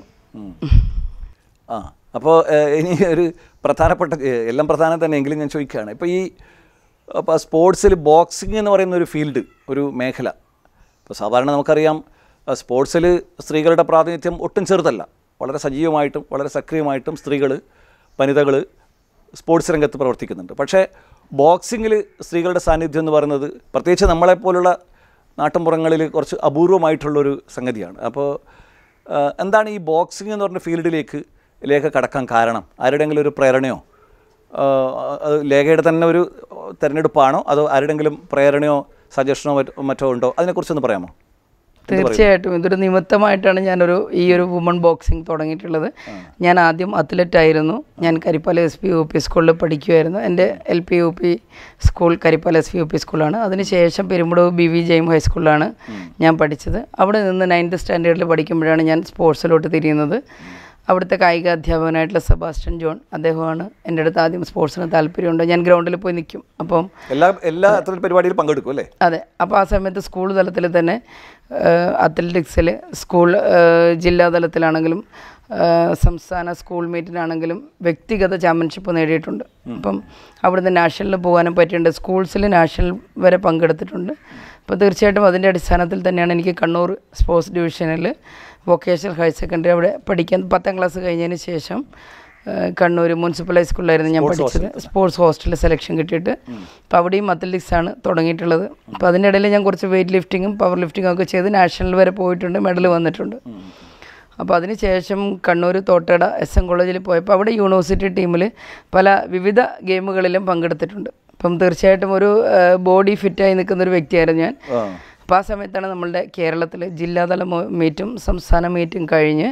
ആ അപ്പോൾ ഇനി ഒരു പ്രധാനപ്പെട്ട ഏഹ്, എല്ലാം പ്രധാനം തന്നെ എങ്കിലും ഞാൻ ചോദിക്കുകയാണ് ഇപ്പോൾ ഈ അപ്പോൾ സ്പോർട്സിൽ ബോക്സിംഗ് എന്ന് പറയുന്ന ഒരു ഫീൽഡ് ഒരു മേഖല ഇപ്പോൾ സാധാരണ നമുക്കറിയാം സ്പോർട്സിൽ സ്ത്രീകളുടെ പ്രാതിനിധ്യം ഒട്ടും ചെറുതല്ല വളരെ സജീവമായിട്ടും വളരെ സക്രിയമായിട്ടും സ്ത്രീകൾ വനിതകൾ സ്പോർട്സ് രംഗത്ത് പ്രവർത്തിക്കുന്നുണ്ട് പക്ഷേ ബോക്സിങ്ങിൽ സ്ത്രീകളുടെ സാന്നിധ്യം എന്ന് പറയുന്നത് പ്രത്യേകിച്ച് നമ്മളെപ്പോലുള്ള നാട്ടിൻപുറങ്ങളിൽ കുറച്ച് അപൂർവമായിട്ടുള്ളൊരു സംഗതിയാണ് അപ്പോൾ ആ, എന്താണ് ഈ ബോക്സിംഗ് എന്ന് പറഞ്ഞ ഫീൽഡിലേക്ക് ലേഖ കടക്കാൻ കാരണം ആരുടെയെങ്കിലും ഒരു പ്രേരണയോ ആ, അത് ലേഖയുടെ തന്നെ ഒരു തിരഞ്ഞെടുപ്പാണോ അതോ ആരുടെയെങ്കിലും പ്രേരണയോ സജഷനോ മറ്റോ മറ്റോ ഉണ്ടോ അതിനെക്കുറിച്ചൊന്ന് പറയാമോ തീർച്ചയായിട്ടും ഇതൊരു നിമിത്തമായിട്ടാണ് ഞാനൊരു ഈ ഒരു വുമൺ ബോക്സിംഗ് തുടങ്ങിയിട്ടുള്ളത് ഞാൻ ആദ്യം അത്ലറ്റ് ആയിരുന്നു ഞാൻ Karippala S P U P സ്കൂളിൽ പഠിക്കുമായിരുന്നു എൻ്റെ L P U P school Karippala S P U P സ്കൂളാണ് അതിനുശേഷം പെരുമ്പടവ് ബി വി ജെയിം ഹൈസ്കൂളിലാണ് ഞാൻ പഠിച്ചത് അവിടെ നിന്ന് നയൻത്ത് സ്റ്റാൻഡേർഡിൽ പഠിക്കുമ്പോഴാണ് ഞാൻ സ്പോർട്സിലോട്ട് തിരിയുന്നത് അവിടുത്തെ കായിക അധ്യാപകനായിട്ടുള്ള സെബാസ്റ്റ്യൻ ജോൺ അദ്ദേഹമാണ് എൻ്റെ അടുത്ത് ആദ്യം സ്പോർട്സിന് താല്പര്യമുണ്ട് ഞാൻ ഗ്രൗണ്ടിൽ പോയി നിൽക്കും അപ്പം എല്ലാ എല്ലാ അത്തരം പരിപാടിയിലും പങ്കെടുക്കും അല്ലേ അതെ അപ്പോൾ ആ സമയത്ത് സ്കൂൾ തലത്തിൽ തന്നെ അത്ലറ്റിക്സിൽ സ്കൂൾ ഏഹ്, ജില്ലാ തലത്തിലാണെങ്കിലും ഏഹ്, സംസ്ഥാന സ്കൂൾ മീറ്റിനാണെങ്കിലും വ്യക്തിഗത ചാമ്പ്യൻഷിപ്പ് നേടിയിട്ടുണ്ട് അപ്പം അവിടുന്ന് നാഷണലിൽ പോകാനും പറ്റിയിട്ടുണ്ട് സ്കൂൾസിൽ നാഷണൽ വരെ പങ്കെടുത്തിട്ടുണ്ട് അപ്പോൾ തീർച്ചയായിട്ടും അതിൻ്റെ അടിസ്ഥാനത്തിൽ തന്നെയാണ് എനിക്ക് കണ്ണൂർ സ്പോർട്സ് ഡിവിഷനിൽ വൊക്കേഷണൽ ഹയർ സെക്കൻഡറി അവിടെ പഠിക്കാൻ പത്താം ക്ലാസ് കഴിഞ്ഞതിന് ശേഷം ഏഹ്, കണ്ണൂർ മുനിസിപ്പൽ ഹൈസ്കൂളിലായിരുന്നു ഞാൻ പഠിച്ചത് സ്പോർട്സ് ഹോസ്റ്റലിൽ സെലക്ഷൻ കിട്ടിയിട്ട് അപ്പോൾ അവിടെയും അത്ലറ്റിക്സ് ആണ് തുടങ്ങിയിട്ടുള്ളത് അപ്പോൾ അതിൻ്റെ ഇടയിൽ ഞാൻ കുറച്ച് വെയിറ്റ് ലിഫ്റ്റിങ്ങും പവർ ലിഫ്റ്റിങ്ങും ഒക്കെ ചെയ്ത് നാഷണൽ വരെ പോയിട്ടുണ്ട് മെഡൽ വന്നിട്ടുണ്ട് അപ്പോൾ അതിന് ശേഷം കണ്ണൂർ തോട്ടട എസ് എൻ കോളേജിൽ പോയപ്പോൾ അവിടെ യൂണിവേഴ്സിറ്റി ടീമിൽ പല വിവിധ ഗെയിമുകളിലും പങ്കെടുത്തിട്ടുണ്ട് അപ്പം തീർച്ചയായിട്ടും ഒരു ബോഡി ഫിറ്റായി നിൽക്കുന്ന ഒരു വ്യക്തിയായിരുന്നു ഞാൻ ആ അപ്പോൾ ആ സമയത്താണ് നമ്മളുടെ കേരളത്തിൽ ജില്ലാതല മോ- മീറ്റും സംസ്ഥാന മീറ്റും കഴിഞ്ഞ്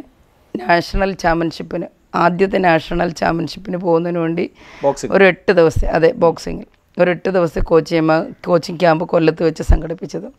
നാഷണൽ ചാമ്പ്യൻഷിപ്പിന് ആദ്യത്തെ നാഷണൽ ചാമ്പ്യൻഷിപ്പിന് പോകുന്നതിന് വേണ്ടി ബോക്സിംഗ് ഒരു എട്ട് ദിവസത്തെ അതെ ബോക്സിങ്ങിൽ ഒരു എട്ട് ദിവസത്തെ കോച്ചിങ് കോച്ചിങ് ക്യാമ്പ് കൊല്ലത്ത് വെച്ച് സംഘടിപ്പിച്ചത്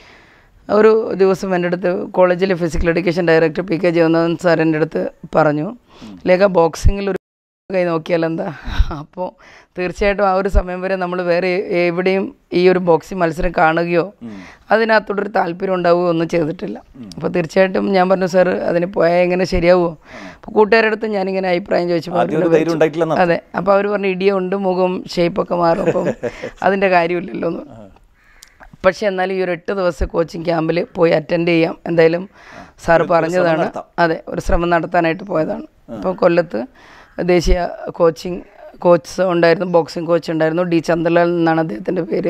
ഒരു ദിവസം എൻ്റെ അടുത്ത് കോളേജിലെ physical education director P K Jagannathan sir എൻ്റെ അടുത്ത് പറഞ്ഞു ലേഖ ബോക്സിങ്ങിൽ ഒരു കൈ നോക്കിയാൽ എന്താ അപ്പോൾ തീർച്ചയായിട്ടും ആ ഒരു സമയം വരെ നമ്മൾ വേറെ എവിടെയും ഈ ഒരു ബോക്സിംഗ് മത്സരം കാണുകയോ അതിനകത്തോടൊരു താല്പര്യം ഉണ്ടാവുകയോ ഒന്നും ചെയ്തിട്ടില്ല അപ്പോൾ തീർച്ചയായിട്ടും ഞാൻ പറഞ്ഞു സാർ അതിന് പോയാൽ എങ്ങനെ ശരിയാവുമോ അപ്പോൾ കൂട്ടുകാരുടെ അടുത്ത് ഞാനിങ്ങനെ അഭിപ്രായം ചോദിച്ചപ്പോൾ ആദ്യം ഒരു അവരോട് ധൈര്യം ഉണ്ടായിട്ടില്ലെന്ന് അതെ അപ്പോൾ അവർ പറഞ്ഞു ഇടിയുണ്ട് മുഖം ഷേപ്പൊക്കെ മാറും അപ്പം അതിൻ്റെ കാര്യമില്ലല്ലോ എന്ന് പക്ഷേ എന്നാലും ഈ ഒരു എട്ട് ദിവസത്തെ കോച്ചിങ് ക്യാമ്പിൽ പോയി അറ്റൻഡ് ചെയ്യാം എന്തായാലും സാറ് പറഞ്ഞതാണ് അതെ ഒരു ശ്രമം നടത്താനായിട്ട് പോയതാണ് അപ്പോൾ കൊല്ലത്ത് ദേശീയ കോച്ചിങ് കോച്ച് ഉണ്ടായിരുന്നു ബോക്സിംഗ് കോച്ച് ഉണ്ടായിരുന്നു ഡി ചന്ദ്രലാൽ എന്നാണ് അദ്ദേഹത്തിൻ്റെ പേര്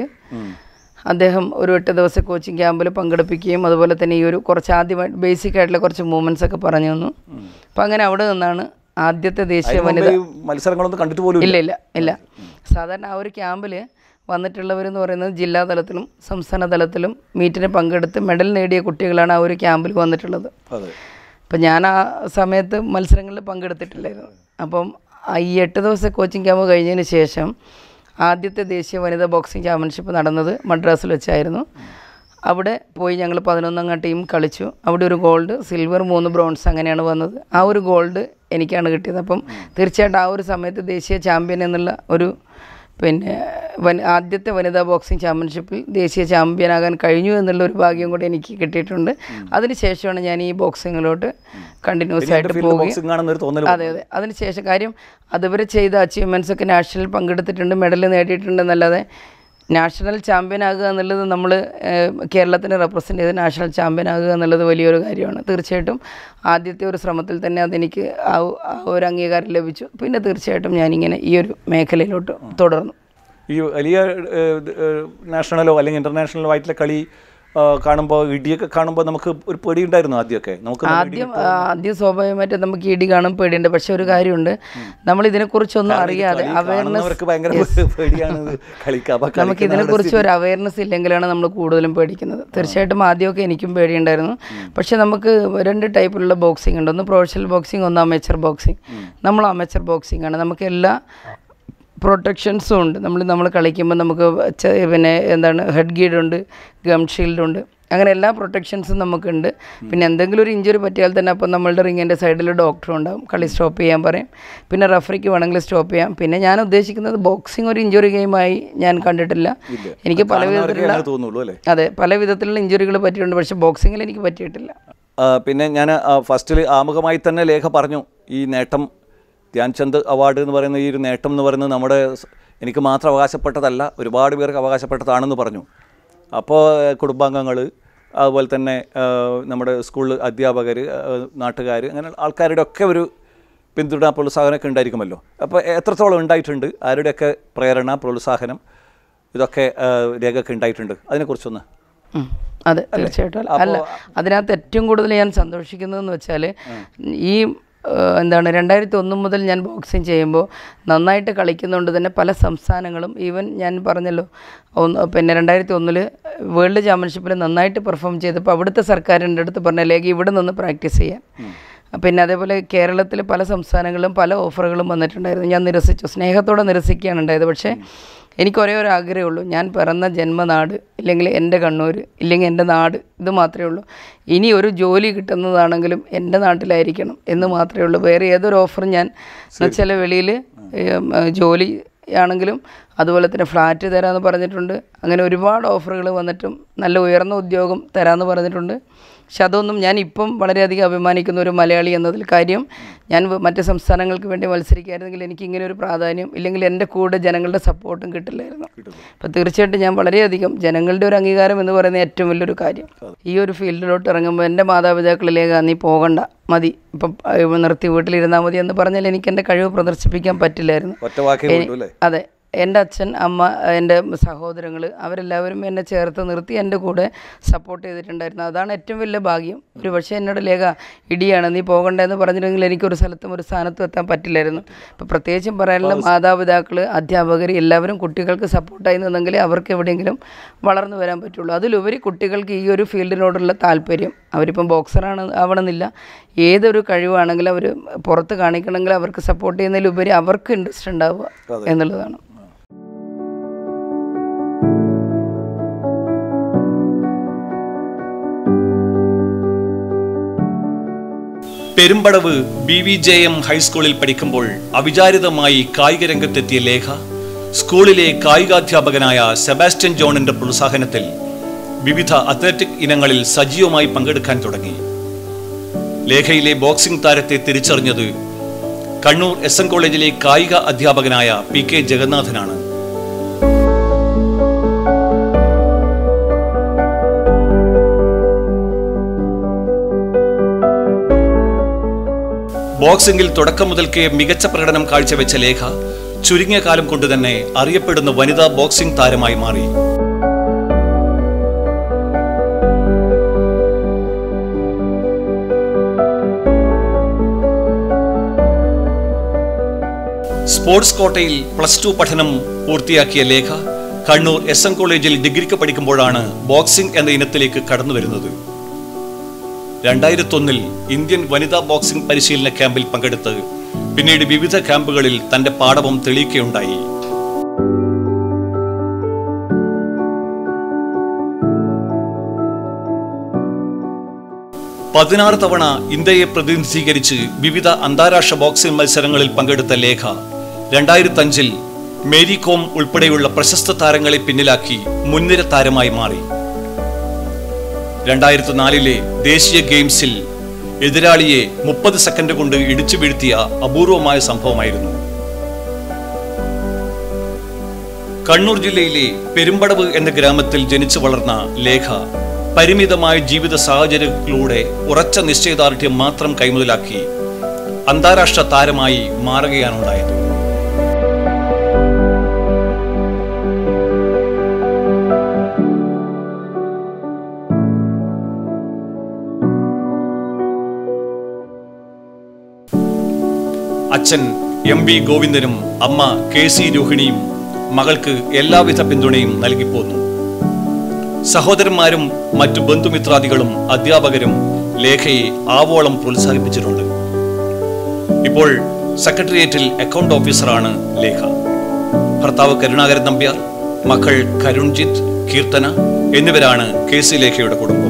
അദ്ദേഹം ഒരു എട്ട് ദിവസത്തെ കോച്ചിങ് ക്യാമ്പിൽ പങ്കെടുപ്പിക്കുകയും അതുപോലെ തന്നെ ഈ ഒരു കുറച്ച് ആദ്യമായിട്ട് ബേസിക് ആയിട്ടുള്ള കുറച്ച് മൂവ്മെൻറ്റ്സ് ഒക്കെ പറഞ്ഞു തന്നു അപ്പം അങ്ങനെ അവിടെ നിന്നാണ് ആദ്യത്തെ ദേശീയ വനിത ഈ മത്സരങ്ങളൊന്നും കണ്ടിട്ട് പോലും ഇല്ല ഇല്ല ഇല്ല സാധാരണ ആ ഒരു ക്യാമ്പിൽ വന്നിട്ടുള്ളവരെന്ന് പറയുന്നത് ജില്ലാ തലത്തിലും സംസ്ഥാന തലത്തിലും മീറ്റിന് പങ്കെടുത്ത് മെഡൽ നേടിയ കുട്ടികളാണ് ആ ഒരു ക്യാമ്പിൽ വന്നിട്ടുള്ളത് അതെ അപ്പം ഞാൻ ആ സമയത്ത് മത്സരങ്ങളിൽ പങ്കെടുത്തിട്ടില്ലായിരുന്നു അപ്പം ആ ഈ എട്ട് ദിവസത്തെ കോച്ചിങ് ക്യാമ്പ് കഴിഞ്ഞതിന് ശേഷം ആദ്യത്തെ ദേശീയ വനിതാ ബോക്സിംഗ് ചാമ്പ്യൻഷിപ്പ് നടന്നത് മദ്രാസിൽ വെച്ചായിരുന്നു അവിടെ പോയി ഞങ്ങൾ പതിനൊന്നംഗ ടീം കളിച്ചു അവിടെ ഒരു ഗോൾഡ് സിൽവർ മൂന്ന് ബ്രോൺസ് അങ്ങനെയാണ് വന്നത് ആ ഒരു ഗോൾഡ് എനിക്കാണ് കിട്ടിയത് അപ്പം തീർച്ചയായിട്ടും ആ ഒരു സമയത്ത് ദേശീയ ചാമ്പ്യൻ എന്നുള്ള ഒരു പിന്നെ വനി ആദ്യത്തെ വനിതാ ബോക്സിംഗ് ചാമ്പ്യൻഷിപ്പിൽ ദേശീയ ചാമ്പ്യനാകാൻ കഴിഞ്ഞു എന്നുള്ള ഒരു ഭാഗ്യം കൂടി എനിക്ക് കിട്ടിയിട്ടുണ്ട് അതിനുശേഷമാണ് ഞാൻ ഈ ബോക്സിങ്ങിലോട്ട് കണ്ടിന്യൂസ് ആയിട്ട് ഫീൽഡ് പോവുകയും ബോക്സിംഗ് ആണെന്നൊരു തോന്നൽ അതെ അതെ അതിനുശേഷം കാര്യം അതുവരെ ചെയ്ത അച്ചീവ്മെൻറ്റ്സ് ഒക്കെ നാഷണൽ പങ്കെടുത്തിട്ടുണ്ട് മെഡൽ നേടിയിട്ടുണ്ട് എന്നല്ലാതെ നാഷണൽ ചാമ്പ്യൻ ആകുക എന്നുള്ളത് നമ്മൾ കേരളത്തിനെ റെപ്രസെൻ്റ് ചെയ്ത് നാഷണൽ ചാമ്പ്യൻ ആകുക എന്നുള്ളത് വലിയൊരു കാര്യമാണ് തീർച്ചയായിട്ടും ആദ്യത്തെ ഒരു ശ്രമത്തിൽ തന്നെ അതെനിക്ക് ആ ഒ- ആ ഒരു അംഗീകാരം ലഭിച്ചു പിന്നെ തീർച്ചയായിട്ടും ഞാനിങ്ങനെ ഈ ഒരു മേഖലയിലോട്ട് തുടർന്നു ഈ വലിയ ഏഹ്, ഏഹ്, നാഷണലോ അല്ലെങ്കിൽ ഇന്റർനാഷണലോ ആയിട്ടുള്ള കളി കാണുമ്പോൾ ഇടിയൊക്കെ കാണുമ്പോൾ നമുക്ക് ഒരു പേടി ഉണ്ടായിരുന്നു ആദ്യമൊക്കെ നമുക്ക് നല്ല ഇടി ആദ്യം ആദ്യം സ്വാഭാവികമായിട്ടും നമുക്ക് ഇടി കാണും പേടിയുണ്ട് പക്ഷെ ഒരു കാര്യമുണ്ട് നമ്മൾ ഇതിനെക്കുറിച്ചൊന്നും അറിയാതെ കളി അവയർനെസ് കാണുന്നവർക്ക് ഭയങ്കര പേടിയാണ് ഇത് കളിക്കുക അപ്പൊ നമുക്ക് കളിക്കുന്ന ഇതിനെക്കുറിച്ച് ഒരു അവയർനെസ് ഇല്ലെങ്കിലാണ് നമ്മൾ കൂടുതലും പേടിക്കുന്നത് തീർച്ചയായിട്ടും ആദ്യമൊക്കെ എനിക്കും പേടിയുണ്ടായിരുന്നു പക്ഷെ നമുക്ക് രണ്ട് ടൈപ്പിലുള്ള ബോക്സിംഗ് ഉണ്ട് ഒന്ന് പ്രൊഫഷണൽ ബോക്സിംഗ് ഒന്ന് അമേച്ചർ ബോക്സിംഗ് നമ്മൾ അമേച്ചർ ബോക്സിംഗ് ആണ് നമുക്ക് എല്ലാ പ്രൊട്ടക്ഷൻസും ഉണ്ട് നമ്മൾ നമ്മൾ കളിക്കുമ്പോൾ നമുക്ക് ചെ- പിന്നെ എന്താണ് ഹെഡ് ഗീഡ് ഉണ്ട് ഗം ഷീൽഡ് ഉണ്ട് അങ്ങനെ എല്ലാ പ്രൊട്ടക്ഷൻസും നമുക്കുണ്ട് പിന്നെ എന്തെങ്കിലും ഒരു ഇഞ്ചുറി പറ്റിയാൽ തന്നെ അപ്പം നമ്മളുടെ റിങ്ങിൻ്റെ സൈഡിൽ ഡോക്ടർ ഉണ്ടാവും കളി സ്റ്റോപ്പ് ചെയ്യാൻ പറയും പിന്നെ റഫറിക്ക് വേണമെങ്കിൽ സ്റ്റോപ്പ് ചെയ്യാം പിന്നെ ഞാൻ ഉദ്ദേശിക്കുന്നത് ബോക്സിംഗ് ഒരു ഇഞ്ചുറി ഗെയിമായി ഞാൻ കണ്ടിട്ടില്ല എനിക്ക് പല കാണുന്നവർക്ക് വിധത്തിലുള്ള അങ്ങനെ തോന്നുള്ളൂ അല്ലേ അതെ പല വിധത്തിലുള്ള ഇഞ്ചുറികൾ പറ്റിയിട്ടുണ്ട് പക്ഷേ ബോക്സിങ്ങിൽ എനിക്ക് പറ്റിയിട്ടില്ല ആ, പിന്നെ ഞാൻ ഫസ്റ്റിൽ ആമുഖമായി തന്നെ ലേഖ പറഞ്ഞു ഈ നേട്ടം ധ്യാൻചന്ദ് അവാർഡ് എന്ന് പറയുന്ന ഈ ഒരു നേട്ടം എന്ന് പറയുന്നത് നമ്മുടെ സ്- എനിക്ക് മാത്രം അവകാശപ്പെട്ടതല്ല ഒരുപാട് പേർക്ക് അവകാശപ്പെട്ടതാണെന്ന് പറഞ്ഞു അപ്പോൾ കുടുംബാംഗങ്ങൾ അതുപോലെ തന്നെ ആ, നമ്മുടെ സ്കൂൾ അധ്യാപകർ നാട്ടുകാർ അങ്ങനെ ആൾക്കാരുടെ ഒക്കെ ഒരു പിന്തുണ പ്രോത്സാഹനമൊക്കെ ഉണ്ടായിരിക്കുമല്ലോ അപ്പോൾ എത്രത്തോളം ഉണ്ടായിട്ടുണ്ട് ആരുടെയൊക്കെ പ്രേരണ പ്രോത്സാഹനം ഇതൊക്കെ ആ, രേഖയൊക്കെ ഉണ്ടായിട്ടുണ്ട് അതിനെക്കുറിച്ചൊന്ന് ഉം. അതെ തീർച്ചയായിട്ടും അല്ല. അല്ല അതിനകത്ത് ഏറ്റവും കൂടുതൽ ഞാൻ സന്തോഷിക്കുന്നതെന്ന് വെച്ചാൽ ഈ ഏഹ്, എന്താണ് രണ്ടായിരത്തി ഒന്ന് മുതൽ ഞാൻ ബോക്സിങ് ചെയ്യുമ്പോൾ നന്നായിട്ട് കളിക്കുന്നതുകൊണ്ട് തന്നെ പല സംസ്ഥാനങ്ങളും ഈവൻ ഞാൻ പറഞ്ഞല്ലോ ഒന്ന് പിന്നെ രണ്ടായിരത്തി ഒന്നിൽ വേൾഡ് ചാമ്പ്യൻഷിപ്പിൽ നന്നായിട്ട് പെർഫോം ചെയ്തപ്പോൾ അവിടുത്തെ സർക്കാരിൻ്റെ അടുത്ത് പറഞ്ഞില്ലെങ്കിൽ ഇവിടെ നിന്ന് പ്രാക്ടീസ് ചെയ്യാൻ പിന്നെ അതേപോലെ കേരളത്തിൽ പല സംസ്ഥാനങ്ങളിലും പല ഓഫറുകളും വന്നിട്ടുണ്ടായിരുന്നു ഞാൻ നിരസിച്ചു സ്നേഹത്തോടെ നിരസിക്കുകയാണ് ഉണ്ടായത് പക്ഷേ എനിക്ക് ഒരേ ഒരു ആഗ്രഹമുള്ളൂ ഞാൻ പിറന്ന ജന്മനാട് ഇല്ലെങ്കിൽ എൻ്റെ കണ്ണൂർ ഇല്ലെങ്കിൽ എൻ്റെ നാട് ഇത് മാത്രമേ ഉള്ളൂ ഇനി ഒരു ജോലി കിട്ടുന്നതാണെങ്കിലും എൻ്റെ നാട്ടിലായിരിക്കണം എന്ന് മാത്രമേ ഉള്ളൂ വേറെ ഏതൊരു ഓഫറും ഞാൻ എന്നുവെച്ചാൽ വെളിയിൽ ജോലി ആണെങ്കിലും അതുപോലെ തന്നെ ഫ്ലാറ്റ് തരാമെന്ന് പറഞ്ഞിട്ടുണ്ട് അങ്ങനെ ഒരുപാട് ഓഫറുകൾ വന്നിട്ടും നല്ല ഉയർന്ന ഉദ്യോഗം തരാമെന്ന് പറഞ്ഞിട്ടുണ്ട് പക്ഷെ അതൊന്നും ഞാൻ ഇപ്പം വളരെയധികം അഭിമാനിക്കുന്ന ഒരു മലയാളി എന്നതിൽ കാര്യം ഞാൻ വ- മറ്റ് സംസ്ഥാനങ്ങൾക്ക് വേണ്ടി മത്സരിക്കുകയായിരുന്നെങ്കിൽ എനിക്ക് ഇങ്ങനെ ഒരു പ്രാധാന്യം ഇല്ലെങ്കിൽ എൻ്റെ കൂടെ ജനങ്ങളുടെ സപ്പോർട്ടും കിട്ടില്ലായിരുന്നു അപ്പോൾ തീർച്ചയായിട്ടും ഞാൻ വളരെയധികം ജനങ്ങളുടെ ഒരു അംഗീകാരം എന്ന് പറയുന്നത് ഏറ്റവും വലിയൊരു കാര്യം ഈ ഒരു ഫീൽഡിലോട്ട് ഇറങ്ങുമ്പോൾ എൻ്റെ മാതാപിതാക്കളിലേക്ക് നീ പോകണ്ട മതി ഇപ്പം അഹ് നിർത്തി വീട്ടിലിരുന്നാൽ മതി എന്ന് പറഞ്ഞാൽ എനിക്ക് എൻ്റെ കഴിവ് പ്രദർശിപ്പിക്കാൻ പറ്റില്ലായിരുന്നു ഒറ്റ വാക്കേ ഉള്ളൂ അല്ലേ അതെ എൻ്റെ അച്ഛൻ അമ്മ എൻ്റെ സഹോദരങ്ങൾ അവരെല്ലാവരും എന്നെ ചേർത്ത് നിർത്തി എൻ്റെ കൂടെ സപ്പോർട്ട് ചെയ്തിട്ടുണ്ടായിരുന്നു അതാണ് ഏറ്റവും വലിയ ഭാഗ്യം ഒരു പക്ഷേ എന്നോട് ലേഖ ഇടിയാണ് നീ പോകണ്ടെന്ന് പറഞ്ഞിട്ടുണ്ടെങ്കിൽ എനിക്കൊരു സ്ഥലത്തും ഒരു സ്ഥാനത്തും എത്താൻ പറ്റില്ലായിരുന്നു ഇപ്പോൾ പ്രത്യേകിച്ചും പറയാനുള്ള മാതാപിതാക്കൾ അധ്യാപകർ എല്ലാവരും കുട്ടികൾക്ക് സപ്പോർട്ടായി നിന്നെങ്കിലേ അവർക്ക് എവിടെയെങ്കിലും വളർന്നു വരാൻ പറ്റുള്ളൂ അതിലുപരി കുട്ടികൾക്ക് ഈ ഒരു ഫീൽഡിനോടുള്ള താല്പര്യം അവരിപ്പം ബോക്സറാണ് ആവണമെന്നില്ല ഏതൊരു കഴിവാണെങ്കിലും അവർ പുറത്ത് കാണിക്കണമെങ്കിൽ അവർക്ക് സപ്പോർട്ട് ചെയ്യുന്നതിലുപരി അവർക്ക് ഇൻട്രസ്റ്റ് ഉണ്ടാവുക എന്നുള്ളതാണ് Perumpadavu B V J M ഹൈസ്കൂളിൽ പഠിക്കുമ്പോൾ അവിചാരിതമായി കായിക രംഗത്തെത്തിയ ലേഖ സ്കൂളിലെ കായികാധ്യാപകനായ സെബാസ്റ്റ്യൻ ജോണിന്റെ പ്രോത്സാഹനത്തിൽ വിവിധ അത്ലറ്റിക് ഇനങ്ങളിൽ സജീവമായി പങ്കെടുക്കാൻ തുടങ്ങി ലേഖയിലെ ബോക്സിംഗ് താരത്തെ തിരിച്ചറിഞ്ഞത് കണ്ണൂർ എസ് എൻ കോളേജിലെ കായിക അധ്യാപകനായ പി കെ ജഗന്നാഥനാണ് ബോക്സിംഗിൽ തുടക്കം മുതൽക്കേ മികച്ച പ്രകടനം കാഴ്ചവെച്ച ലേഖ ചുരുങ്ങിയ കാലം കൊണ്ട് തന്നെ അറിയപ്പെടുന്ന വനിതാ ബോക്സിംഗ് താരമായി മാറി സ്പോർട്സ് കോട്ടയിൽ പ്ലസ് ടു പഠനം പൂർത്തിയാക്കിയ ലേഖ കണ്ണൂർ എസ് എൻ കോളേജിൽ ഡിഗ്രിക്ക് പഠിക്കുമ്പോഴാണ് ബോക്സിംഗ് എന്ന ഇനത്തിലേക്ക് കടന്നു വരുന്നത് രണ്ടായിരത്തൊന്നിൽ ഇന്ത്യൻ വനിതാ ബോക്സിംഗ് പരിശീലന ക്യാമ്പിൽ പങ്കെടുത്ത് പിന്നീട് വിവിധ ക്യാമ്പുകളിൽ തന്റെ പാടവം തെളിയിക്കുകയുണ്ടായി പതിനാറ് തവണ ഇന്ത്യയെ പ്രതിനിധീകരിച്ച് വിവിധ അന്താരാഷ്ട്ര ബോക്സിംഗ് മത്സരങ്ങളിൽ പങ്കെടുത്ത ലേഖ രണ്ടായിരത്തി അഞ്ചിൽ മേരി കോം ഉൾപ്പെടെയുള്ള പ്രശസ്ത താരങ്ങളെ പിന്നിലാക്കി മുൻനിര താരമായി മാറി രണ്ടായിരത്തി നാലിലെ ദേശീയ ഗെയിംസിൽ എതിരാളിയെ മുപ്പത് സെക്കൻഡ് കൊണ്ട് ഇടിച്ചു വീഴ്ത്തിയ അപൂർവമായ സംഭവമായിരുന്നു കണ്ണൂർ ജില്ലയിലെ പെരുമ്പടവ് എന്ന ഗ്രാമത്തിൽ ജനിച്ചു വളർന്ന ലേഖ പരിമിതമായ ജീവിത സാഹചര്യങ്ങളിലൂടെ ഉറച്ച നിശ്ചയദാർഢ്യം മാത്രം കൈമുതലാക്കി അന്താരാഷ്ട്ര താരമായി മാറുകയാണുണ്ടായത് അച്ഛൻ എം വി ഗോവിന്ദനും അമ്മ കെ സി രോഹിണിയും മകൾക്ക് എല്ലാവിധ പിന്തുണയും നൽകിപ്പോന്നു സഹോദരന്മാരും മറ്റു ബന്ധുമിത്രാദികളും അധ്യാപകരും ലേഖയെ ആവോളം പ്രോത്സാഹിപ്പിച്ചിട്ടുണ്ട് ഇപ്പോൾ സെക്രട്ടേറിയറ്റിൽ അക്കൗണ്ട് ഓഫീസറാണ് ലേഖ ഭർത്താവ് കരുണാകരൻ നമ്പ്യാർ മക്കൾ കരുൺജിത്ത് കീർത്തന എന്നിവരാണ് കെ സി ലേഖയുടെ കുടുംബം